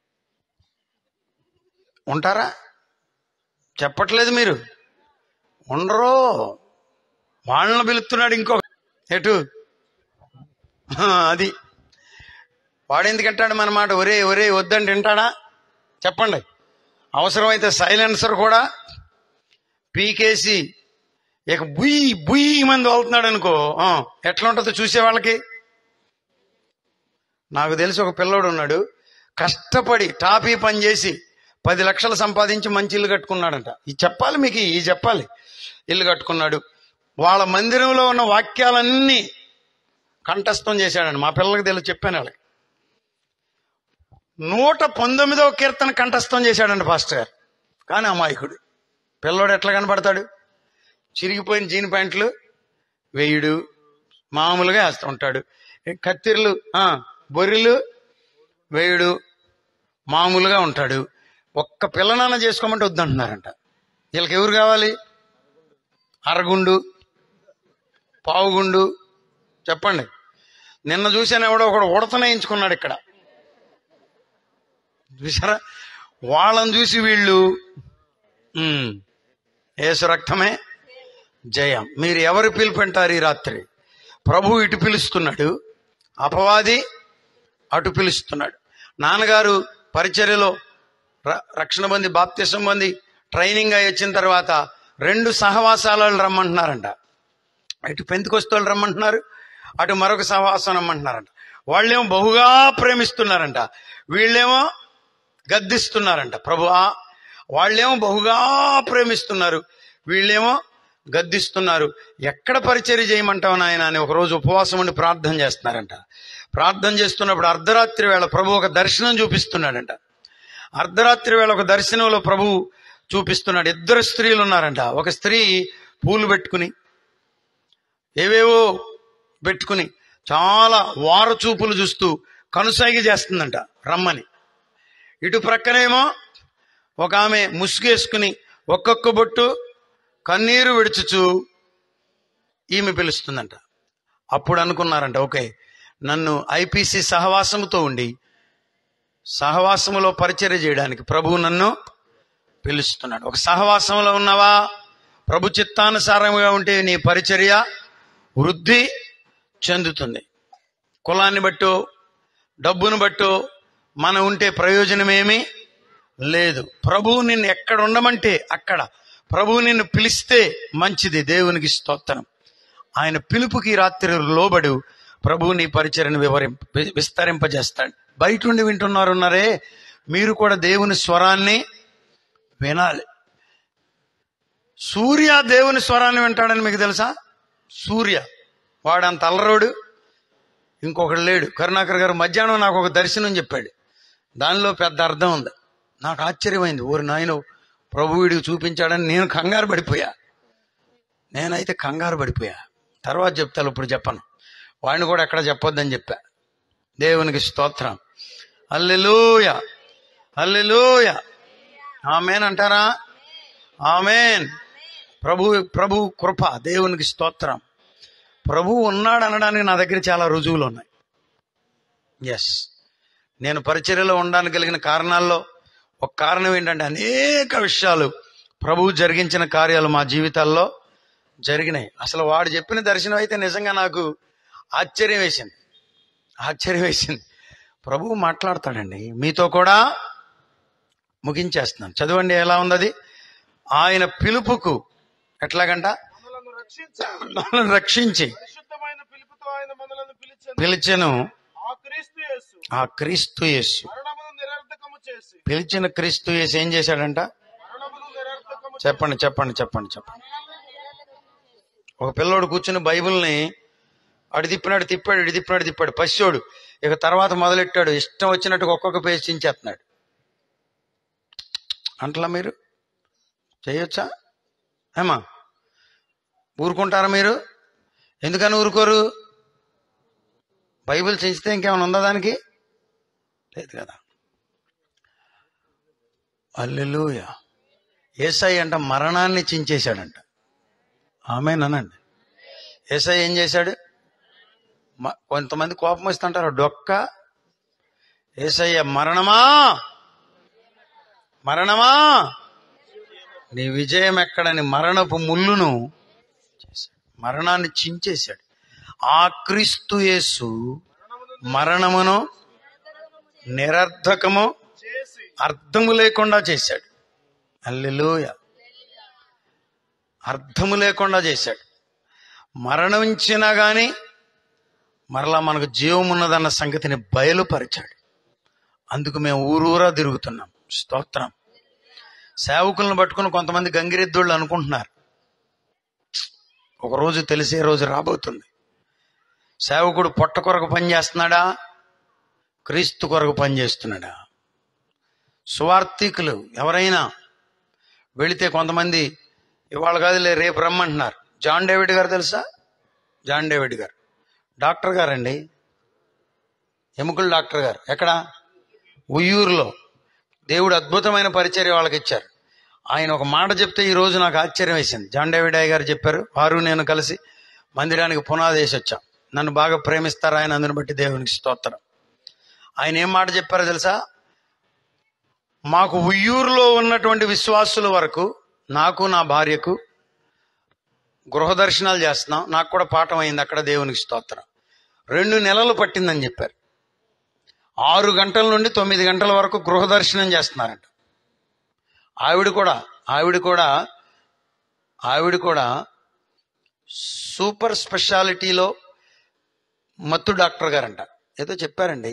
ఉంటారా చెప్పట్లేదు మీరు ఉండరు వాళ్ళని పిలుస్తున్నాడు ఇంకో ఎటు ఆ, అది వాడు ఎందుకంటాడు మన మాట ఒరే ఒరే వద్దండి వింటాడా చెప్పండి అవసరమైతే సైలెన్సర్ కూడా పీకేసి ఇక బుయ్యి బుయ్యి మంది వెళ్తున్నాడు అనుకో ఆ, ఎట్లా ఉంటుందో చూసే వాళ్ళకి నాకు తెలిసి ఒక పిల్లోడు ఉన్నాడు కష్టపడి టాపీ పని చేసి పది లక్షలు సంపాదించి మంచి ఇల్లు కట్టుకున్నాడంట ఇది చెప్పాలి మీకు ఇది చెప్పాలి ఇల్లు కట్టుకున్నాడు వాళ్ళ మందిరంలో ఉన్న వాక్యాలన్నీ కంఠస్థం చేశాడండి మా పిల్లలకి తెలిసి చెప్పాను వాళ్ళకి నూట పంతొమ్మిదవ కీర్తన కంఠస్థం చేశాడండి పాస్టర్ గారు కానీ అమాయకుడు పిల్లోడు ఎట్లా కనపడతాడు చిరిగిపోయిన జీన్ ప్యాంట్లు వేయుడు మామూలుగా వేస్తూ ఉంటాడు ఏ కత్తిర్లు ఆ, బొర్రెలు వేయుడు మామూలుగా ఉంటాడు ఒక్క పిల్లనాన్న చేసుకోమంటే వద్దంటున్నారంట వీళ్ళకి ఎవరు కావాలి అరగుండు పావుగుండు చెప్పండి నిన్న చూసాను ఎవడో ఒకడు ఉడతనేయించుకున్నాడు ఇక్కడ చూసారా వాళ్ళని చూసి వీళ్ళు ఉమ్, యేసు రక్తమే జయం మీరు ఎవరు పిలుపుంటారు ఈ రాత్రి ప్రభు ఇటు పిలుస్తున్నాడు అపవాది అటు పిలుస్తున్నాడు నాన్నగారు పరిచర్యలో ర- రక్షణ బంది బాప్తిసం బంది ట్రైనింగ్ అయి వచ్చిన తర్వాత రెండు సహవాసాలు రమ్మంటున్నారంట ఇటు పెంతుకొస్తోళ్ళు రమ్మంటున్నారు అటు మరొక సహవాసం రమ్మంటున్నారంట వాళ్ళేమో బహుగా ప్రేమిస్తున్నారంట వీళ్ళేమో గద్దిస్తున్నారంట ప్రభువా వాళ్ళేమో బహుగా ప్రేమిస్తున్నారు వీళ్ళేమో గద్దిస్తున్నారు ఎక్కడ పరిచర్య చేయమంటావు నాయన అని ఒకరోజు ఉపవాసం ఉండి ప్రార్థన చేస్తున్నారంట ప్రార్థన చేస్తున్నప్పుడు అర్ధరాత్రి వేళ ప్రభు ఒక దర్శనం చూపిస్తున్నాడంట అర్ధరాత్రి వేళ ఒక దర్శనంలో ప్రభు చూపిస్తున్నాడు ఇద్దరు స్త్రీలు ఉన్నారంట ఒక స్త్రీ పూలు పెట్టుకుని ఏవేవో పెట్టుకుని చాలా వార చూపులు చూస్తూ కనుసైగ చేస్తుందంట రమ్మని ఇటు ప్రక్కనేమో ఒక ఆమె ముసుగేసుకుని ఒక్కొక్క బొట్టు కన్నీరు విడుచుచు ఈమె పిలుస్తుందంట అప్పుడు అనుకున్నారంట ఓకే నన్ను ఐపీసీ సహవాసముతో ఉండి సహవాసములో పరిచర్య చేయడానికి ప్రభువు నన్ను పిలుస్తున్నాడు ఒక సహవాసంలో ఉన్నావా ప్రభు చిత్తానుసారంగా ఉంటే నీ పరిచర్య వృద్ధి చెందుతుంది కులాన్ని బట్టో డబ్బును బట్టో మన ఉంటే ప్రయోజనమేమీ లేదు ప్రభువు నిన్ను ఎక్కడ ఉండమంటే అక్కడ ప్రభువు నిన్ను పిలిస్తే మంచిది దేవునికి స్తోత్రం ఆయన పిలుపుకి ఈ రాత్రి లోబడు ప్రభువు నీ పరిచయను వివరింప వి- విస్తరింపజేస్తాడు బయట ఉండి వింటున్నారు ఉన్నారే మీరు కూడా దేవుని స్వరాన్ని వినాలి సూర్య దేవుని స్వరాన్ని వింటాడని మీకు తెలుసా సూర్య వాడంత అల్లరోడు ఇంకొకడు లేడు కరుణాకర్ గారు మధ్యాహ్నం నాకు ఒక దర్శనం చెప్పాడు దానిలో పెద్ద అర్థం ఉంది నాకు ఆశ్చర్యమైంది ఊరు నాయన ప్రభు వీడికి చూపించాడని నేను కంగారు పడిపోయా నేనైతే కంగారు పడిపోయా తర్వాత చెప్తాను ఇప్పుడు చెప్పను వాడిని కూడా ఎక్కడ చెప్పొద్దని చెప్పా దేవునికి స్తోత్రం అల్లెలూయ అల్లెలూయ ఆమెన్ అంటారా ఆమెన్ ప్రభు ప్రభు కృప దేవునికి స్తోత్రం ప్రభు ఉన్నాడు అనడానికి నా దగ్గర చాలా రుజువులు ఉన్నాయి ఎస్ నేను పరిచర్యలో ఉండడానికి కలిగిన కారణాల్లో ఒక కారణం ఏంటంటే అనేక విషయాలు ప్రభువు జరిగించిన కార్యాలు మా జీవితాల్లో జరిగినాయి అసలు వాడు చెప్పిన దర్శనం అయితే నిజంగా నాకు ఆశ్చర్యం వేసింది ఆశ్చర్యం వేసింది ప్రభువు మాట్లాడతాడండి మీతో కూడా ముగించేస్తున్నాను చదవండి ఎలా ఉంది అది ఆయన పిలుపుకు ఎట్లాగంట మనలను రక్షించి మనల్ని రక్షించి పరిశుద్ధమైన పిలుపుతో ఆయన మనలను పిలిచెను పిలిచెను ఆ క్రీస్తు యేసు ఆ క్రీస్తు యేసు మరణమును నిరర్థకము చేసి పిలిచిన క్రీస్తు యేసు ఏం చేశాడంట మరణమును నిరర్థకము చేసి చెప్పండి చెప్పండి చెప్పండి చెప్పండి ఒక పిల్లోడు కూర్చుని బైబిల్ని అడి తిప్పినాడు తిప్పాడు ఇడి తిప్పినాడు తిప్పాడు పశ్చోడు ఇక తర్వాత మొదలెట్టాడు ఇష్టం వచ్చినట్టుగా ఒక్కొక్క పేజ్ చించేస్తున్నాడు అంటలా మీరు చేయొచ్చా ఏమా ఊరుకుంటారా మీరు ఎందుకని ఊరుకోరు బైబిల్ చించితే ఇంకేమైనా ఉందా దానికి లేదు కదా అల్లెలుయ ఏసై అంట మరణాన్ని చించేశాడంట ఆమెనండి ఏసై ఏం చేశాడు మ- కొంతమంది కోపం వస్తుంటారు డొక్క ఏసయ్య మరణమా మరణమా నీ విజయం ఎక్కడని మరణపు ముళ్ళును చేశాడు మరణాన్ని చించేశాడు ఆ క్రీస్తు యేసు మరణమును నిరర్ధకము చేసి అర్థము లేకుండా చేశాడు అల్లెలూయ అర్థము లేకుండా చేశాడు మరణించినా గాని మరలా మనకు జీవం ఉన్నదన్న సంగతిని బయలుపరిచాడు అందుకు మేము ఊరూరా తిరుగుతున్నాం స్తోత్రం సేవకులను పట్టుకుని కొంతమంది గంగిరెద్దుళ్ళు అనుకుంటున్నారు ఒక రోజు తెలిసే రోజు రాబోతుంది సేవకుడు పొట్ట కొరకు పని చేస్తున్నాడా క్రీస్తు కొరకు పని చేస్తున్నాడా సువార్థికులు ఎవరైనా వెళితే కొంతమంది ఇవాళ కాదులే రేపు రమ్మంటున్నారు జాన్ డేవిడ్ గారు తెలుసా జాన్ డేవిడ్ గారు డాక్టర్ గారండి ఎముకల డాక్టర్ గారు ఎక్కడ ఉయ్యూరులో దేవుడు అద్భుతమైన పరిచర్య వాళ్ళకి ఇచ్చారు ఆయన ఒక మాట చెప్తే ఈ రోజు నాకు ఆశ్చర్యం వేసింది జాన్ డేవిడ్ అయ్య గారు చెప్పారు వారు నేను కలిసి మందిరానికి పునాది వేసి వచ్చాం నన్ను బాగా ప్రేమిస్తారు ఆయన అందుని బట్టి దేవునికి స్తోత్రం ఆయన ఏం మాట చెప్పారో తెలుసా మాకు ఉయ్యూరులో ఉన్నటువంటి విశ్వాసుల వరకు నాకు నా భార్యకు గృహ దర్శనాలు చేస్తున్నాం నాకు కూడా పాఠం అయింది అక్కడ దేవునికి స్తోత్రం రెండు నెలలు పట్టిందని చెప్పారు ఆరు గంటల నుండి తొమ్మిది గంటల వరకు గృహ దర్శనం చేస్తున్నారంట ఆవిడ కూడా ఆవిడ కూడా ఆవిడ కూడా సూపర్ స్పెషాలిటీలో మత్తు డాక్టర్ గారంట ఏదో చెప్పారండి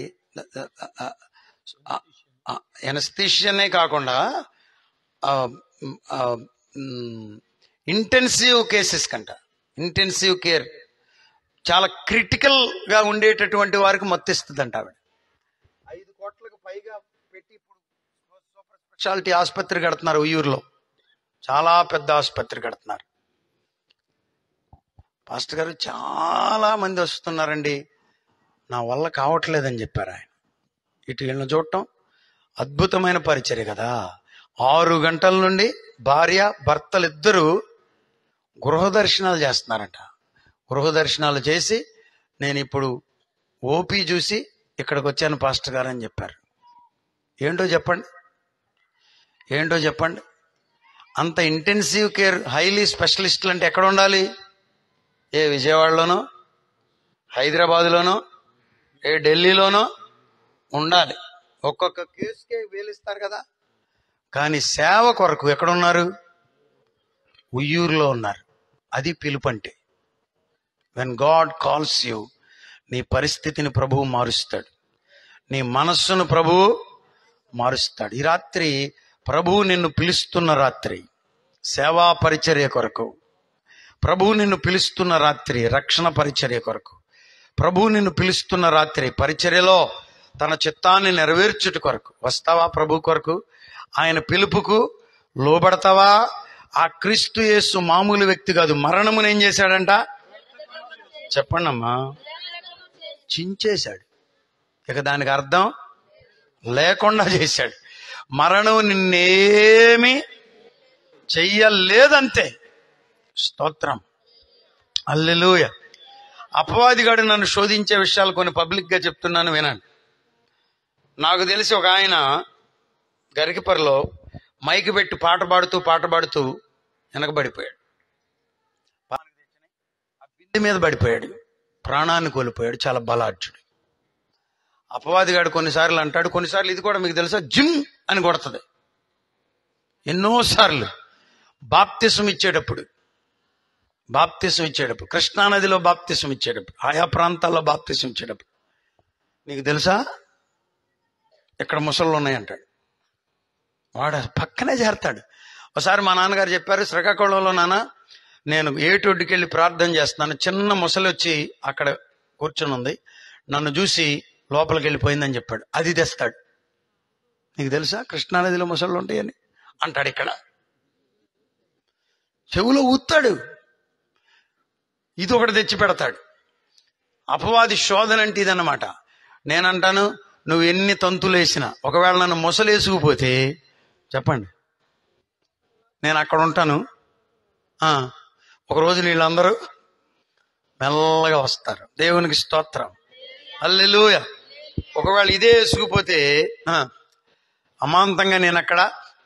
ఎనస్థీషియనే కాకుండా ఇంటెన్సివ్ కేసెస్ కంట ఇంటెన్సివ్ కేర్ చాలా క్రిటికల్ గా ఉండేటటువంటి వారికి మత్తిస్తుందంట ఆవిడ ఐదు కోట్లకు పైగా పెట్టి ఇప్పుడు సూపర్ స్పెషాలిటీ ఆసుపత్రి కడుతున్నారు ఉయ్యూరులో చాలా పెద్ద ఆసుపత్రి కడుతున్నారు పాస్టర్ గారు చాలా మంది వస్తున్నారండి నా వల్ల కావట్లేదని చెప్పారు ఆయన ఇటు వీళ్ళని చూడటం అద్భుతమైన పరిచర్య కదా ఆరు గంటల నుండి భార్య భర్తలిద్దరూ గృహ దర్శనాలు చేస్తున్నారంట గృహ దర్శనాలు చేసి నేను ఇప్పుడు ఓపీ చూసి ఇక్కడికి వచ్చాను పాస్టర్ గారు అని చెప్పారు ఏంటో చెప్పండి ఏంటో చెప్పండి అంత ఇంటెన్సివ్ కేర్ హైలీ స్పెషలిస్టులు అంటే ఎక్కడ ఉండాలి ఏ విజయవాడలోనో హైదరాబాద్లోనో ఏ ఢిల్లీలోనో ఉండాలి ఒక్కొక్క కేసుకే వేలిస్తారు కదా కానీ సేవ కొరకు ఎక్కడున్నారు ఉయ్యూరులో ఉన్నారు అది పిలుపంటే వెన్ గాడ్ కాల్స్ యూ నీ పరిస్థితిని ప్రభువు మారుస్తాడు నీ మనస్సును ప్రభువు మారుస్తాడు ఈ రాత్రి ప్రభువు నిన్ను పిలుస్తున్న రాత్రి సేవా పరిచర్య కొరకు ప్రభువు నిన్ను పిలుస్తున్న రాత్రి రక్షణ పరిచర్య కొరకు ప్రభువు నిన్ను పిలుస్తున్న రాత్రి పరిచర్యలో తన చిత్తాన్ని నెరవేర్చుట కొరకు వస్తావా ప్రభు కొరకు ఆయన పిలుపుకు లోబడతావా ఆ క్రీస్తు యేసు మామూలు వ్యక్తి కాదు మరణమును ఏం చేశాడంట చెప్పండి అమ్మా చించేశాడు ఇక దానికి అర్థం లేకుండా చేశాడు మరణం నిన్నేమి చెయ్యలేదంతే స్తోత్రం అల్లెలూయ అపవాదిగాడు నన్ను శోధించే విషయాలు కొన్ని పబ్లిక్ గా చెప్తున్నాను వినండి నాకు తెలిసి ఒక ఆయన గరికిపరిలో మైకి పెట్టి పాట పాడుతూ పాట పాడుతూ వెనకబడిపోయాడు ఆ బిందె మీద పడిపోయాడు ప్రాణాన్ని కోల్పోయాడు చాలా బలాఢ్యుడు అపవాదిగాడు కొన్నిసార్లు అంటాడు కొన్నిసార్లు ఇది కూడా మీకు తెలుసా జిమ్ అని కొడుతుంది ఎన్నోసార్లు బాప్తిసం ఇచ్చేటప్పుడు బాప్తిసం ఇచ్చేటప్పుడు కృష్ణానదిలో బాప్తిసం ఇచ్చేటప్పుడు ఆయా ప్రాంతాల్లో బాప్తిసం ఇచ్చేటప్పుడు నీకు తెలుసా ఇక్కడ ముసళ్ళు ఉన్నాయంటాడు వాడు పక్కనే చేరతాడు ఒకసారి మా నాన్నగారు చెప్పారు శ్రీకాకుళంలో నాన్న నేను ఏటొడ్డుకి వెళ్ళి ప్రార్థన చేస్తున్నాను చిన్న ముసలి వచ్చి అక్కడ కూర్చుని ఉంది నన్ను చూసి లోపలికి వెళ్ళిపోయిందని చెప్పాడు అది తెస్తాడు నీకు తెలుసా కృష్ణానదిలో ముసళ్ళు ఉంటాయని అంటాడు ఇక్కడ చెవులో ఊతాడు ఇది ఒకటి తెచ్చి పెడతాడు అపవాది శోధన అంటే ఇదన్నమాట నేనంటాను నువ్వు ఎన్ని తంతులు వేసినా ఒకవేళ నన్ను మొసలేసుకుపోతే చెప్పండి నేను అక్కడ ఉంటాను ఆ, ఒకరోజు వీళ్ళందరూ మెల్లగా వస్తారు దేవునికి స్తోత్రం అల్లెలూయ ఒకవేళ ఇదే వేసుకుపోతే ఆ, అమాంతంగా నేను అక్కడ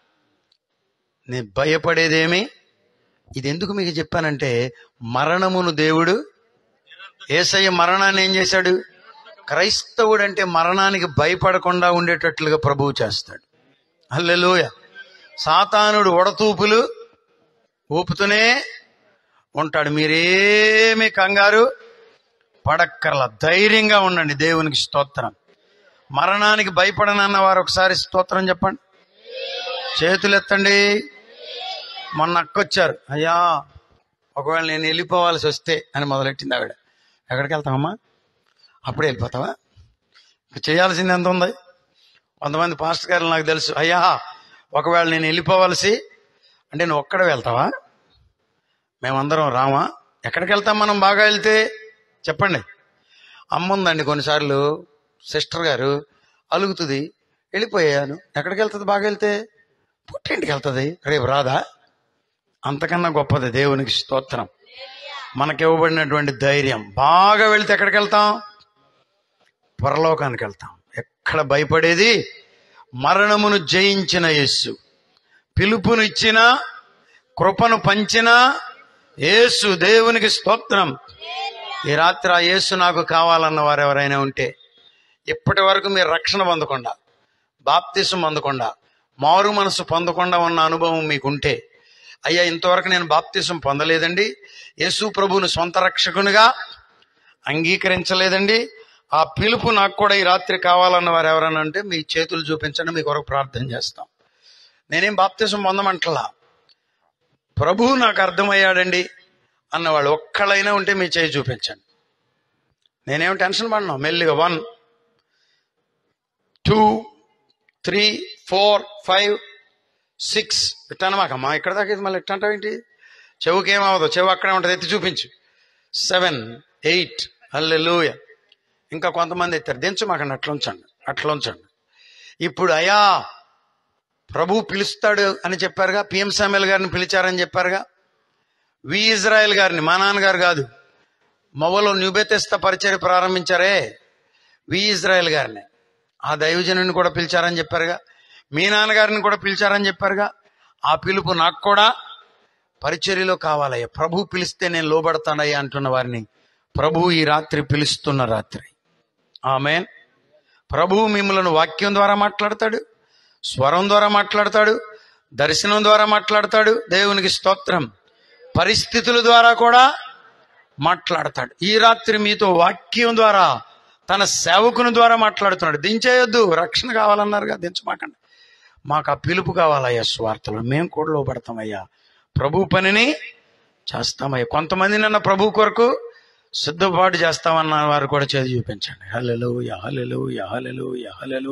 నేను భయపడేదేమి ఇది ఎందుకు మీకు చెప్పానంటే మరణమును దేవుడు ఏసయ్య మరణాన్ని ఏం చేశాడు క్రైస్తవుడు అంటే మరణానికి భయపడకుండా ఉండేటట్లుగా ప్రభువు చేస్తాడు అల్లెలోయ సాతానుడు ఒడతూపులు ఊపుతూనే ఉంటాడు మీరేమి కంగారు పడక్కర్ల ధైర్యంగా ఉండండి దేవునికి స్తోత్రం మరణానికి భయపడనన్న వారు ఒకసారి స్తోత్రం చెప్పండి చేతులు ఎత్తండి మొన్న అక్కొచ్చారు అయ్యా ఒకవేళ నేను వెళ్ళిపోవాల్సి వస్తే అని మొదలెట్టింది ఆవిడ ఎక్కడికి వెళ్తామమ్మా అప్పుడే వెళ్ళిపోతావా ఇంక చేయాల్సింది ఎంత ఉంది కొంతమంది పాస్టర్ గారు నాకు తెలుసు అయ్యా ఒకవేళ నేను వెళ్ళిపోవలసి అంటే నువ్వు ఒక్కడ వెళ్తావా మేమందరం రామా ఎక్కడికి వెళ్తాం మనం బాగా వెళ్తే చెప్పండి అమ్మ ఉందండి కొన్నిసార్లు సిస్టర్ గారు అలుగుతుంది వెళ్ళిపోయాను ఎక్కడికి వెళ్తుంది బాగా వెళ్తే పుట్టింటికి వెళ్తుంది రేపు రాదా అంతకన్నా గొప్పది దేవునికి స్తోత్రం మనకి ఇవ్వబడినటువంటి ధైర్యం బాగా వెళ్తే ఎక్కడికి వెళ్తాం పరలోకానికి వెళ్తాం ఎక్కడ భయపడేది మరణమును జయించిన యేసు పిలుపును ఇచ్చిన కృపను పంచిన యేసు దేవునికి స్తోత్రం ఈ రాత్రి ఆ యేసు నాకు కావాలన్న వారు ఎవరైనా ఉంటే ఇప్పటి వరకు మీరు రక్షణ పొందకుండా బాప్తిసం పొందకుండా మారు మనసు పొందకుండా ఉన్న అనుభవం మీకుంటే అయ్యా ఇంతవరకు నేను బాప్తిసం పొందలేదండి యేసు ప్రభువును సొంత రక్షకునిగా అంగీకరించలేదండి ఆ పిలుపు నాకు కూడా ఈ రాత్రి కావాలన్న వారు ఎవరైనా అంటే మీ చేతులు చూపించండి మీ కొరకు ప్రార్థన చేస్తాం నేనేం బాప్తిసం పొందమంటలా ప్రభువు నాకు అర్థమయ్యాడండి అన్నవాళ్ళు ఒక్కళ్ళైనా ఉంటే మీ చేయి చూపించండి నేనేం టెన్షన్ పడినా మెల్లిగా one two three four five six ఇట్టనమాకమ్మా ఇక్కడ దాకా ఇది మళ్ళీ ఇట్టంటావు ఏంటి చెవుకి ఏమవదు చెవు అక్కడే ఉంటుంది ఎత్తి చూపించు సెవెన్ ఎయిట్ అల్లెలూయ ఇంకా కొంతమంది ఎత్తారు దించు మాకండి అట్లా ఉంచండి అట్లా ఉంచండి ఇప్పుడు అయా ప్రభు పిలుస్తాడు అని చెప్పారుగా పిఎం సామెల్ గారిని పిలిచారని చెప్పారుగా వి ఇజ్రాయెల్ గారిని మా నాన్నగారు కాదు మొవలో న్యూబెతెస్త పరిచయం ప్రారంభించారే వి ఇజ్రాయెల్ గారిని ఆ దైవజనుని కూడా పిలిచారని చెప్పారుగా మీ నాన్నగారిని కూడా పిలిచారని చెప్పారుగా ఆ పిలుపు నాకు కూడా పరిచర్యలో కావాలయ్యా ప్రభు పిలిస్తే నేను లోబడతానయ్యా అంటున్న వారిని ప్రభు ఈ రాత్రి పిలుస్తున్న రాత్రి ఆమెన్ ప్రభువు మిమ్మల్ని వాక్యం ద్వారా మాట్లాడతాడు స్వరం ద్వారా మాట్లాడతాడు దర్శనం ద్వారా మాట్లాడతాడు దేవునికి స్తోత్రం పరిస్థితుల ద్వారా కూడా మాట్లాడతాడు ఈ రాత్రి మీతో వాక్యం ద్వారా తన సేవకుని ద్వారా మాట్లాడుతున్నాడు దించేయొద్దు రక్షణ కావాలన్నారుగా దించమాకండి మాకు ఆ పిలుపు కావాలయ్యా స్వార్థలు మేము కూడా లోపడతామయ్యా ప్రభు పనిని చేస్తామయ్యా కొంతమంది నన్న ప్రభు కొరకు సిద్ధపాటు చేస్తామన్న వారు కూడా చేతి చూపించండి హలెలు యహలెలు యహలెలు యహలెలు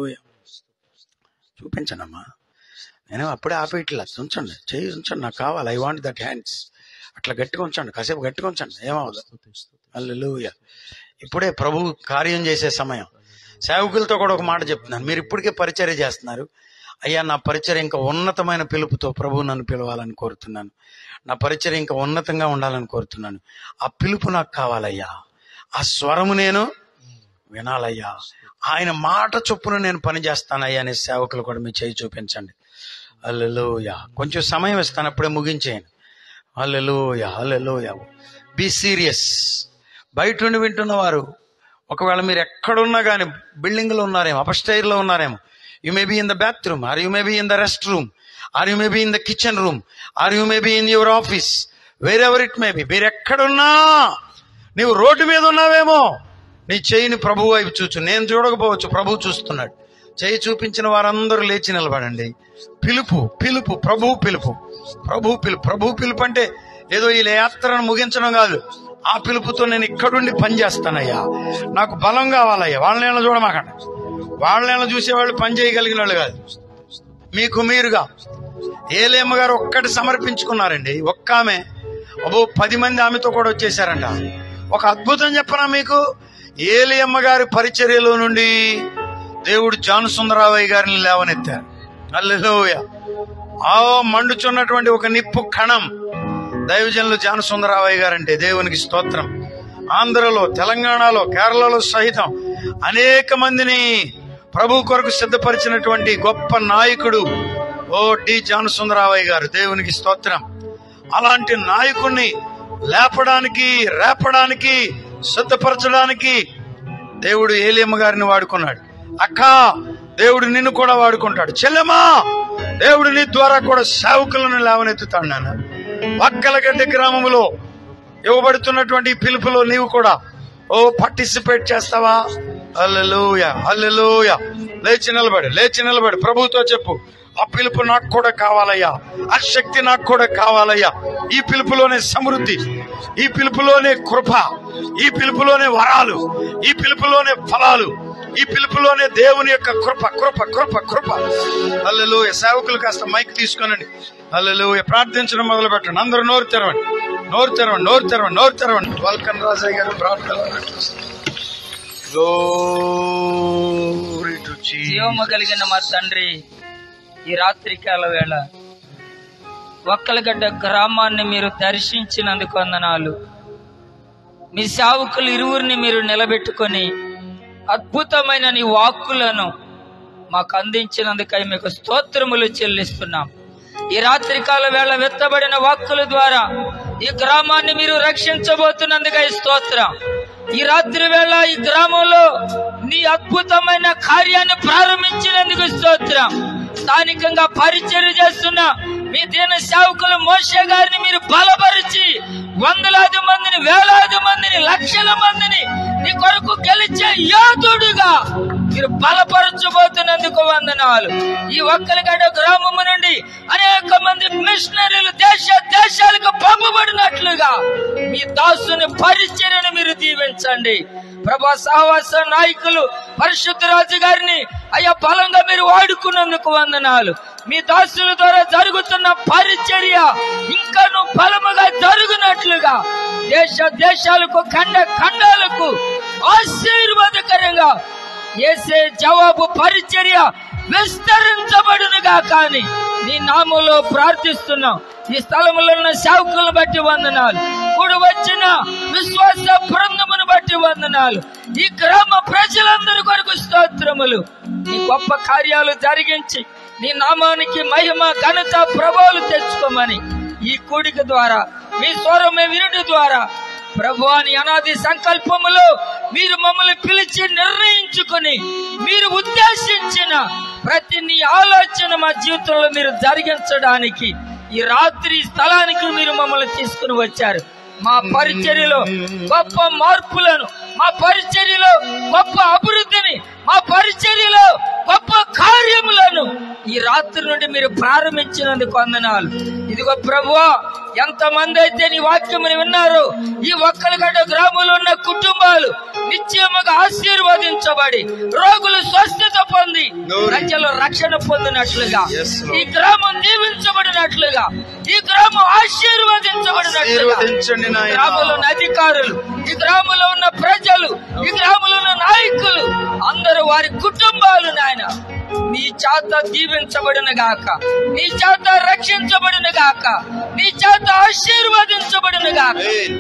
చూపించండి అమ్మా నేను అప్పుడే ఆపేయట్లా ఉంచండి చేయి ఉంచండి నాకు కావాలి ఐ వాంట్ దట్ హ్యాండ్స్ అట్లా గట్టిగా ఉంచండి కాసేపు గట్టిగా ఉంచండి ఏమవుదు హల్లెలూయా ఇప్పుడే ప్రభు కార్యం చేసే సమయం సేవకులతో కూడా ఒక మాట చెప్తున్నాను మీరు ఇప్పటికే పరిచర్య చేస్తున్నారు అయ్యా నా పరిచర్య ఇంకా ఉన్నతమైన పిలుపుతో ప్రభు నన్ను పిలవాలని కోరుతున్నాను నా పరిచర్య ఇంకా ఉన్నతంగా ఉండాలని కోరుతున్నాను ఆ పిలుపు నాకు కావాలయ్యా ఆ స్వరము నేను వినాలయ్యా ఆయన మాట చొప్పున నేను పని చేస్తానయ్యా అనే సేవకులు కూడా మీ చేయి చూపించండి అల్లెలోయ కొంచెం సమయం ఇస్తాను అప్పుడే ముగించేయండి అల్లెలోయ అల్లెలోయ బీ సీరియస్ బయట ఉండి వింటున్న వారు ఒకవేళ మీరు ఎక్కడున్నా కానీ బిల్డింగ్లో ఉన్నారేమో అపస్టైర్లో ఉన్నారేమో you may be in the bathroom or you may be in the rest room or you may be in the kitchen room or you may be in your office wherever it may be మీరు ఎక్కడున్నా నీవు రోడ్డు మీద ఉన్నావేమో నీ చేయిని ప్రభు వైపు చూచు నేను చూడకపోవచ్చు ప్రభు చూస్తున్నాడు చేయి చూపించిన వారందరూ లేచి నిలబడండి పిలుపు పిలుపు ప్రభు పిలుపు ప్రభు పిలుపు ప్రభు పిలుపు అంటే ఏదో ఈ యాత్రను ముగించడం కాదు ఆ పిలుపుతో నేను ఇక్కడుండి పని చేస్తానయ్యా నాకు బలం కావాలయ్యా వాళ్ళని చూడమాకండి వాళ్ళని చూసేవాళ్ళు పని చేయగలిగిన వాళ్ళు కాదు మీకు మీరుగా ఏలేమ్మ గారు ఒక్కటి సమర్పించుకున్నారండి ఒక్క ఆమె అబ్బో పది మంది ఆమెతో కూడా వచ్చేసారంట ఒక అద్భుతం చెప్పనా మీకు ఏలియమ్మ గారి పరిచర్యలో నుండి దేవుడు జాను సుందరావయ్య గారిని లేవనెత్తారు అల్లెలోయ ఆ మండుచున్నటువంటి ఒక నిప్పు కణం దైవజనులు జాను సుందరావయ్య గారంటే దేవునికి స్తోత్రం ఆంధ్రలో తెలంగాణలో కేరళలో సహితం అనేక మందిని ప్రభు కొరకు సిద్ధపరిచినటువంటి గొప్ప నాయకుడు ఓ డి జాను సుందరావయ్య గారు దేవునికి స్తోత్రం అలాంటి నాయకుణ్ణి లేపడానికి రేపడానికి సిద్ధపరచడానికి దేవుడు ఏలియమ్మ గారిని వాడుకున్నాడు అక్క దేవుడు నిన్ను కూడా వాడుకుంటాడు చెల్లెమా దేవుడు నీ ద్వారా కూడా సేవకులను లేవనెత్తుతాడు నాన్న వక్కలగడ్డ గ్రామములో ఇవ్వబడుతున్నటువంటి ఈ పిలుపులో నీవు కూడా ఓ పార్టిసిపేట్ చేస్తావా అల్లెలూయ అల్లెలూయ లేచి నిలబడి లేచి నిలబడి ప్రభుతో చెప్పు ఆ పిలుపు నాకు కూడా కావాలయ్యా ఆ శక్తి నాకు కూడా కావాలయ్యా ఈ పిలుపులోనే సమృద్ధి ఈ పిలుపులోనే కృప ఈ పిలుపులోనే వరాలు ఈ పిలుపులోనే ఫలాలు ఈ పిలుపులోనే దేవుని యొక్క కృప కృప కృప కృప అల్లెలు సేవకులు కాస్త మైక్ తీసుకోనండి అల్లెలు ప్రార్థించడం మొదలు పెట్టండి అందరూ నోరు తెరవండి నోరు తెరవండి నోరు తెరవండి నోరు తెరవండి వల్కన్ రాజయ్య గారు ప్రార్థన Glory to Jesus. జీవము కలిగిన మా తండ్రి ఈ రాత్రికాల వేళ ఒక్కలగడ్డ గ్రామాన్ని మీరు దర్శించినందుకు వందనాలు మీ సేవకులు ఇరువురిని మీరు నిలబెట్టుకొని అద్భుతమైన నీ వాక్కులను మాకు అందించినందుకై మీకు స్తోత్రములు చెల్లిస్తున్నాం ఈ రాత్రికాల వేళ వెత్తబడిన వాక్కుల ద్వారా ఈ గ్రామాన్ని మీరు రక్షించబోతున్నందుకై స్తోత్రం ఈ రాత్రి వేళ ఈ గ్రామంలో నీ అద్భుతమైన కార్యాన్ని ప్రారంభించినందుకు స్తోత్రం స్థానికంగా పరిచయం చేస్తున్న మీ దీన సేవకులు మోషే గారిని మీరు బలపరిచి వందలాది మందిని వేలాది మందిని లక్షల మందిని నీ కొరకు గెలిచే యోధుడుగా మీరు బలపరచబోతున్నందుకు వందనాలు ఈ ఒక్కలిగడ్డ గ్రామము నుండి అనేక మంది మిషనరీలు దేశ దేశాలకు పంపబడినట్లుగా మీ దాసుని పరిచర్యను మీరు దీవించండి ప్రభా సహవాస నాయకులు పరిశుద్ధ రాజు గారిని అయ్యా బలంగా మీరు వాడుకున్నందుకు వందనాలు మీ దాసుల ద్వారా జరుగుతున్న పరిచర్య ఇంకా నువ్వు బలముగా జరుగునట్లుగా దేశ దేశాలకు ఖండ ఖండాలకు ఆశీర్వాదకరంగా ఏసే జవాబు పరిచర్య విస్తరించబడునుగా కానీ నీ నామంలో ప్రార్థిస్తున్నాం ఈ స్థలములో ఉన్న సేవకులను బట్టి వందనాలు కూడి వచ్చిన విశ్వాస బృందమును బట్టి వందనాలు ఈ గ్రామ ప్రజలందరి కొరకు స్తోత్రములు నీ గొప్ప కార్యాలు జరిగించి నీ నామానికి మహిమ ఘనత ప్రభావాలు తెచ్చుకోమని ఈ కూడిక ద్వారా మీ స్వరమే వినుడి ద్వారా ప్రభు అని అనాది సంకల్పములో మీరు మమ్మల్ని పిలిచి నిర్ణయించుకుని మీరు ఉద్దేశించిన ప్రతి నీ ఆలోచన మా జీవితంలో మీరు జరిగించడానికి ఈ రాత్రి స్థలానికి మీరు మమ్మల్ని తీసుకుని వచ్చారు మా పరిచర్యలో గొప్ప మార్పులను మా పరిచర్యలో గొప్ప అభివృద్ధిని మా పరిచర్యలో గొప్ప కార్యములను ఈ రాత్రి నుండి మీరు ప్రారంభించినందుకు వందనాలు ఇదిగో ప్రభువా ఎంతమంది అయితే నీ వాక్యముని విన్నారు ఈ ఒక్కలగడ్డ గ్రామంలో ఉన్న కుటుంబాలు నిశ్చయముగా ఆశీర్వదించబడి రోగులు స్వస్థత పొంది ప్రజలు రక్షణ పొందినట్లుగా Yes, Lord. ఈ గ్రామం దీవించబడినట్లుగా ఈ గ్రామం ఆశీర్వదించబడినట్లుగా ఆశీర్వదించండి ఈ నాయనా. గ్రామంలో ఉన్న అధికారులు ఈ గ్రామంలో ఉన్న ప్రజలు ఈ గ్రామంలో ఉన్న నాయకులు అందరూ వారి కుటుంబాలు నాయన నీ చేత దీవించబడిన గాక నీ చేత రక్షించబడిన గాక నీ చేత ఆశీర్వదించబడిన గాక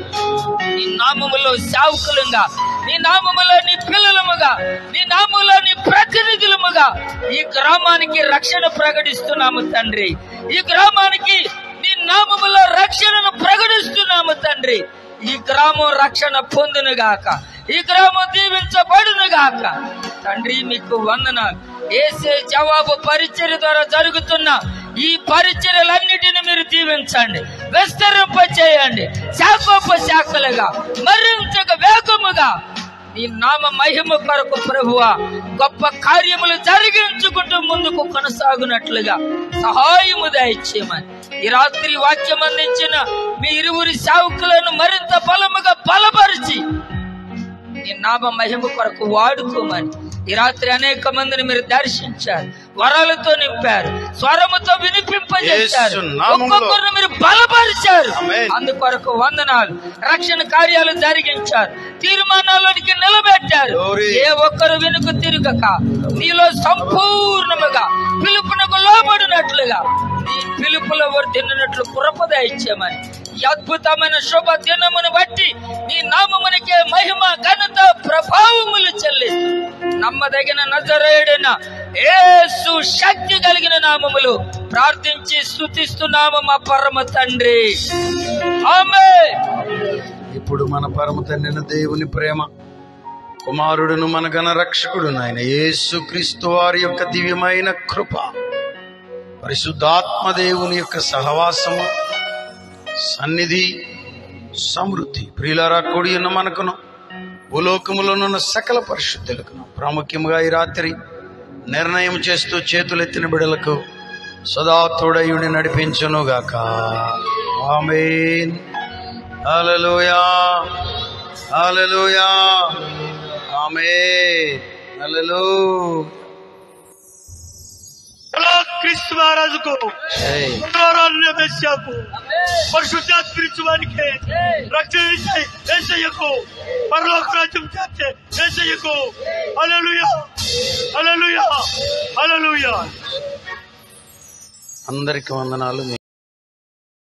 నీ నామములో సేవకులుగా నీ నామములో నీ పిల్లలముగా నీ నామములో నీ ప్రతినిధులముగా ఈ గ్రామానికి రక్షణ ప్రకటిస్తున్నాము తండ్రి ఈ గ్రామానికి నీ నామములో రక్షణను ప్రకటిస్తున్నాము తండ్రి ఈ గ్రామం రక్షణ పొందును గాక ఈ గ్రామం దీవించబడును గాక తండ్రి మీకు వందనాలు ఏసే జవాబు పరిచర్య ద్వారా జరుగుతున్న ఈ పరిచర్యలన్నిటిని మీరు దీవించండి విస్తరింప చేయండి శాఖోప శాఖలుగా మరింత వేగముగా నీ నామ మహిమ కొరకు ప్రభువా గొప్ప కార్యములు జరిగించుకుంటూ ముందుకు కొనసాగునట్లుగా సహాయము దయచేయమని ఈ రాత్రి వాక్యం అందించిన మీ ఇరువురి సేవకులను మరింత బలముగా బలపరిచి నీ నామ మహిమ కొరకు వాడుకోమని ఈ రాత్రి అనేక మందిని మీరు దర్శించారు వరాలతో నింపారు స్వరముతో వినిపింపజేశారు యేసు నామములో. ఒక్కొక్కరిని మీరు బలపరిచారు ఆమేన్. అందుకొరకు వందనాలు రక్షణ కార్యాలు జరిగించారు తీర్మానాల్లోనికి నిలబెట్టారు Glory. ఏ ఒక్కరు వెనుక తిరగక నీలో సంపూర్ణముగా పిలుపునకు లోబడినట్లుగా నీ పిలుపులో వర్ధిల్లినట్లు కృపద ఇచ్చామని ఈ అద్భుతమైన శుభ దినమును బట్టి నీ నామమునికే మహిమ ఘనత ప్రభావములు చెల్లిస్తూ నమ్మదగిన నజరేయుడైన యేసు శక్తి కలిగిన నామములు ప్రార్థించి స్తుతిస్తున్నాము మా పరమ తండ్రి ఆమె ఇప్పుడు మన పరమ తండ్రిన దేవుని ప్రేమ కుమారుడును మన గణ రక్షకుడు నాయన యేసు క్రీస్తు వారి యొక్క దివ్యమైన కృప పరిశుద్ధాత్మ దేవుని యొక్క సహవాసము సన్నిధి సమృద్ధి ప్రియులరా కూడి ఉన్న మనకును భూలోకములోనున్న సకల పరిశుద్ధులకును ప్రాముఖ్యముగా ఈ రాత్రి నిర్ణయం చేస్తూ చేతులెత్తిన బిడలకు సదా తోడయుడి నడిపించునుగాక ఆమేన్ హల్లెలూయా హల్లెలూయా ఆమేన్ హల్లెలూయా క్రీస్తు మహారాజుకు జై పునరారాధన మెస్సియాకు పరిశుద్ధాత్మరించడానికి రక్షణ ఇచ్చే యేసయ్యకు పరలోక రాజ్యం చేర్చే యేసయ్యకు హల్లెలూయా హల్లెలూయా హల్లెలూయా అందరికి వందనాలు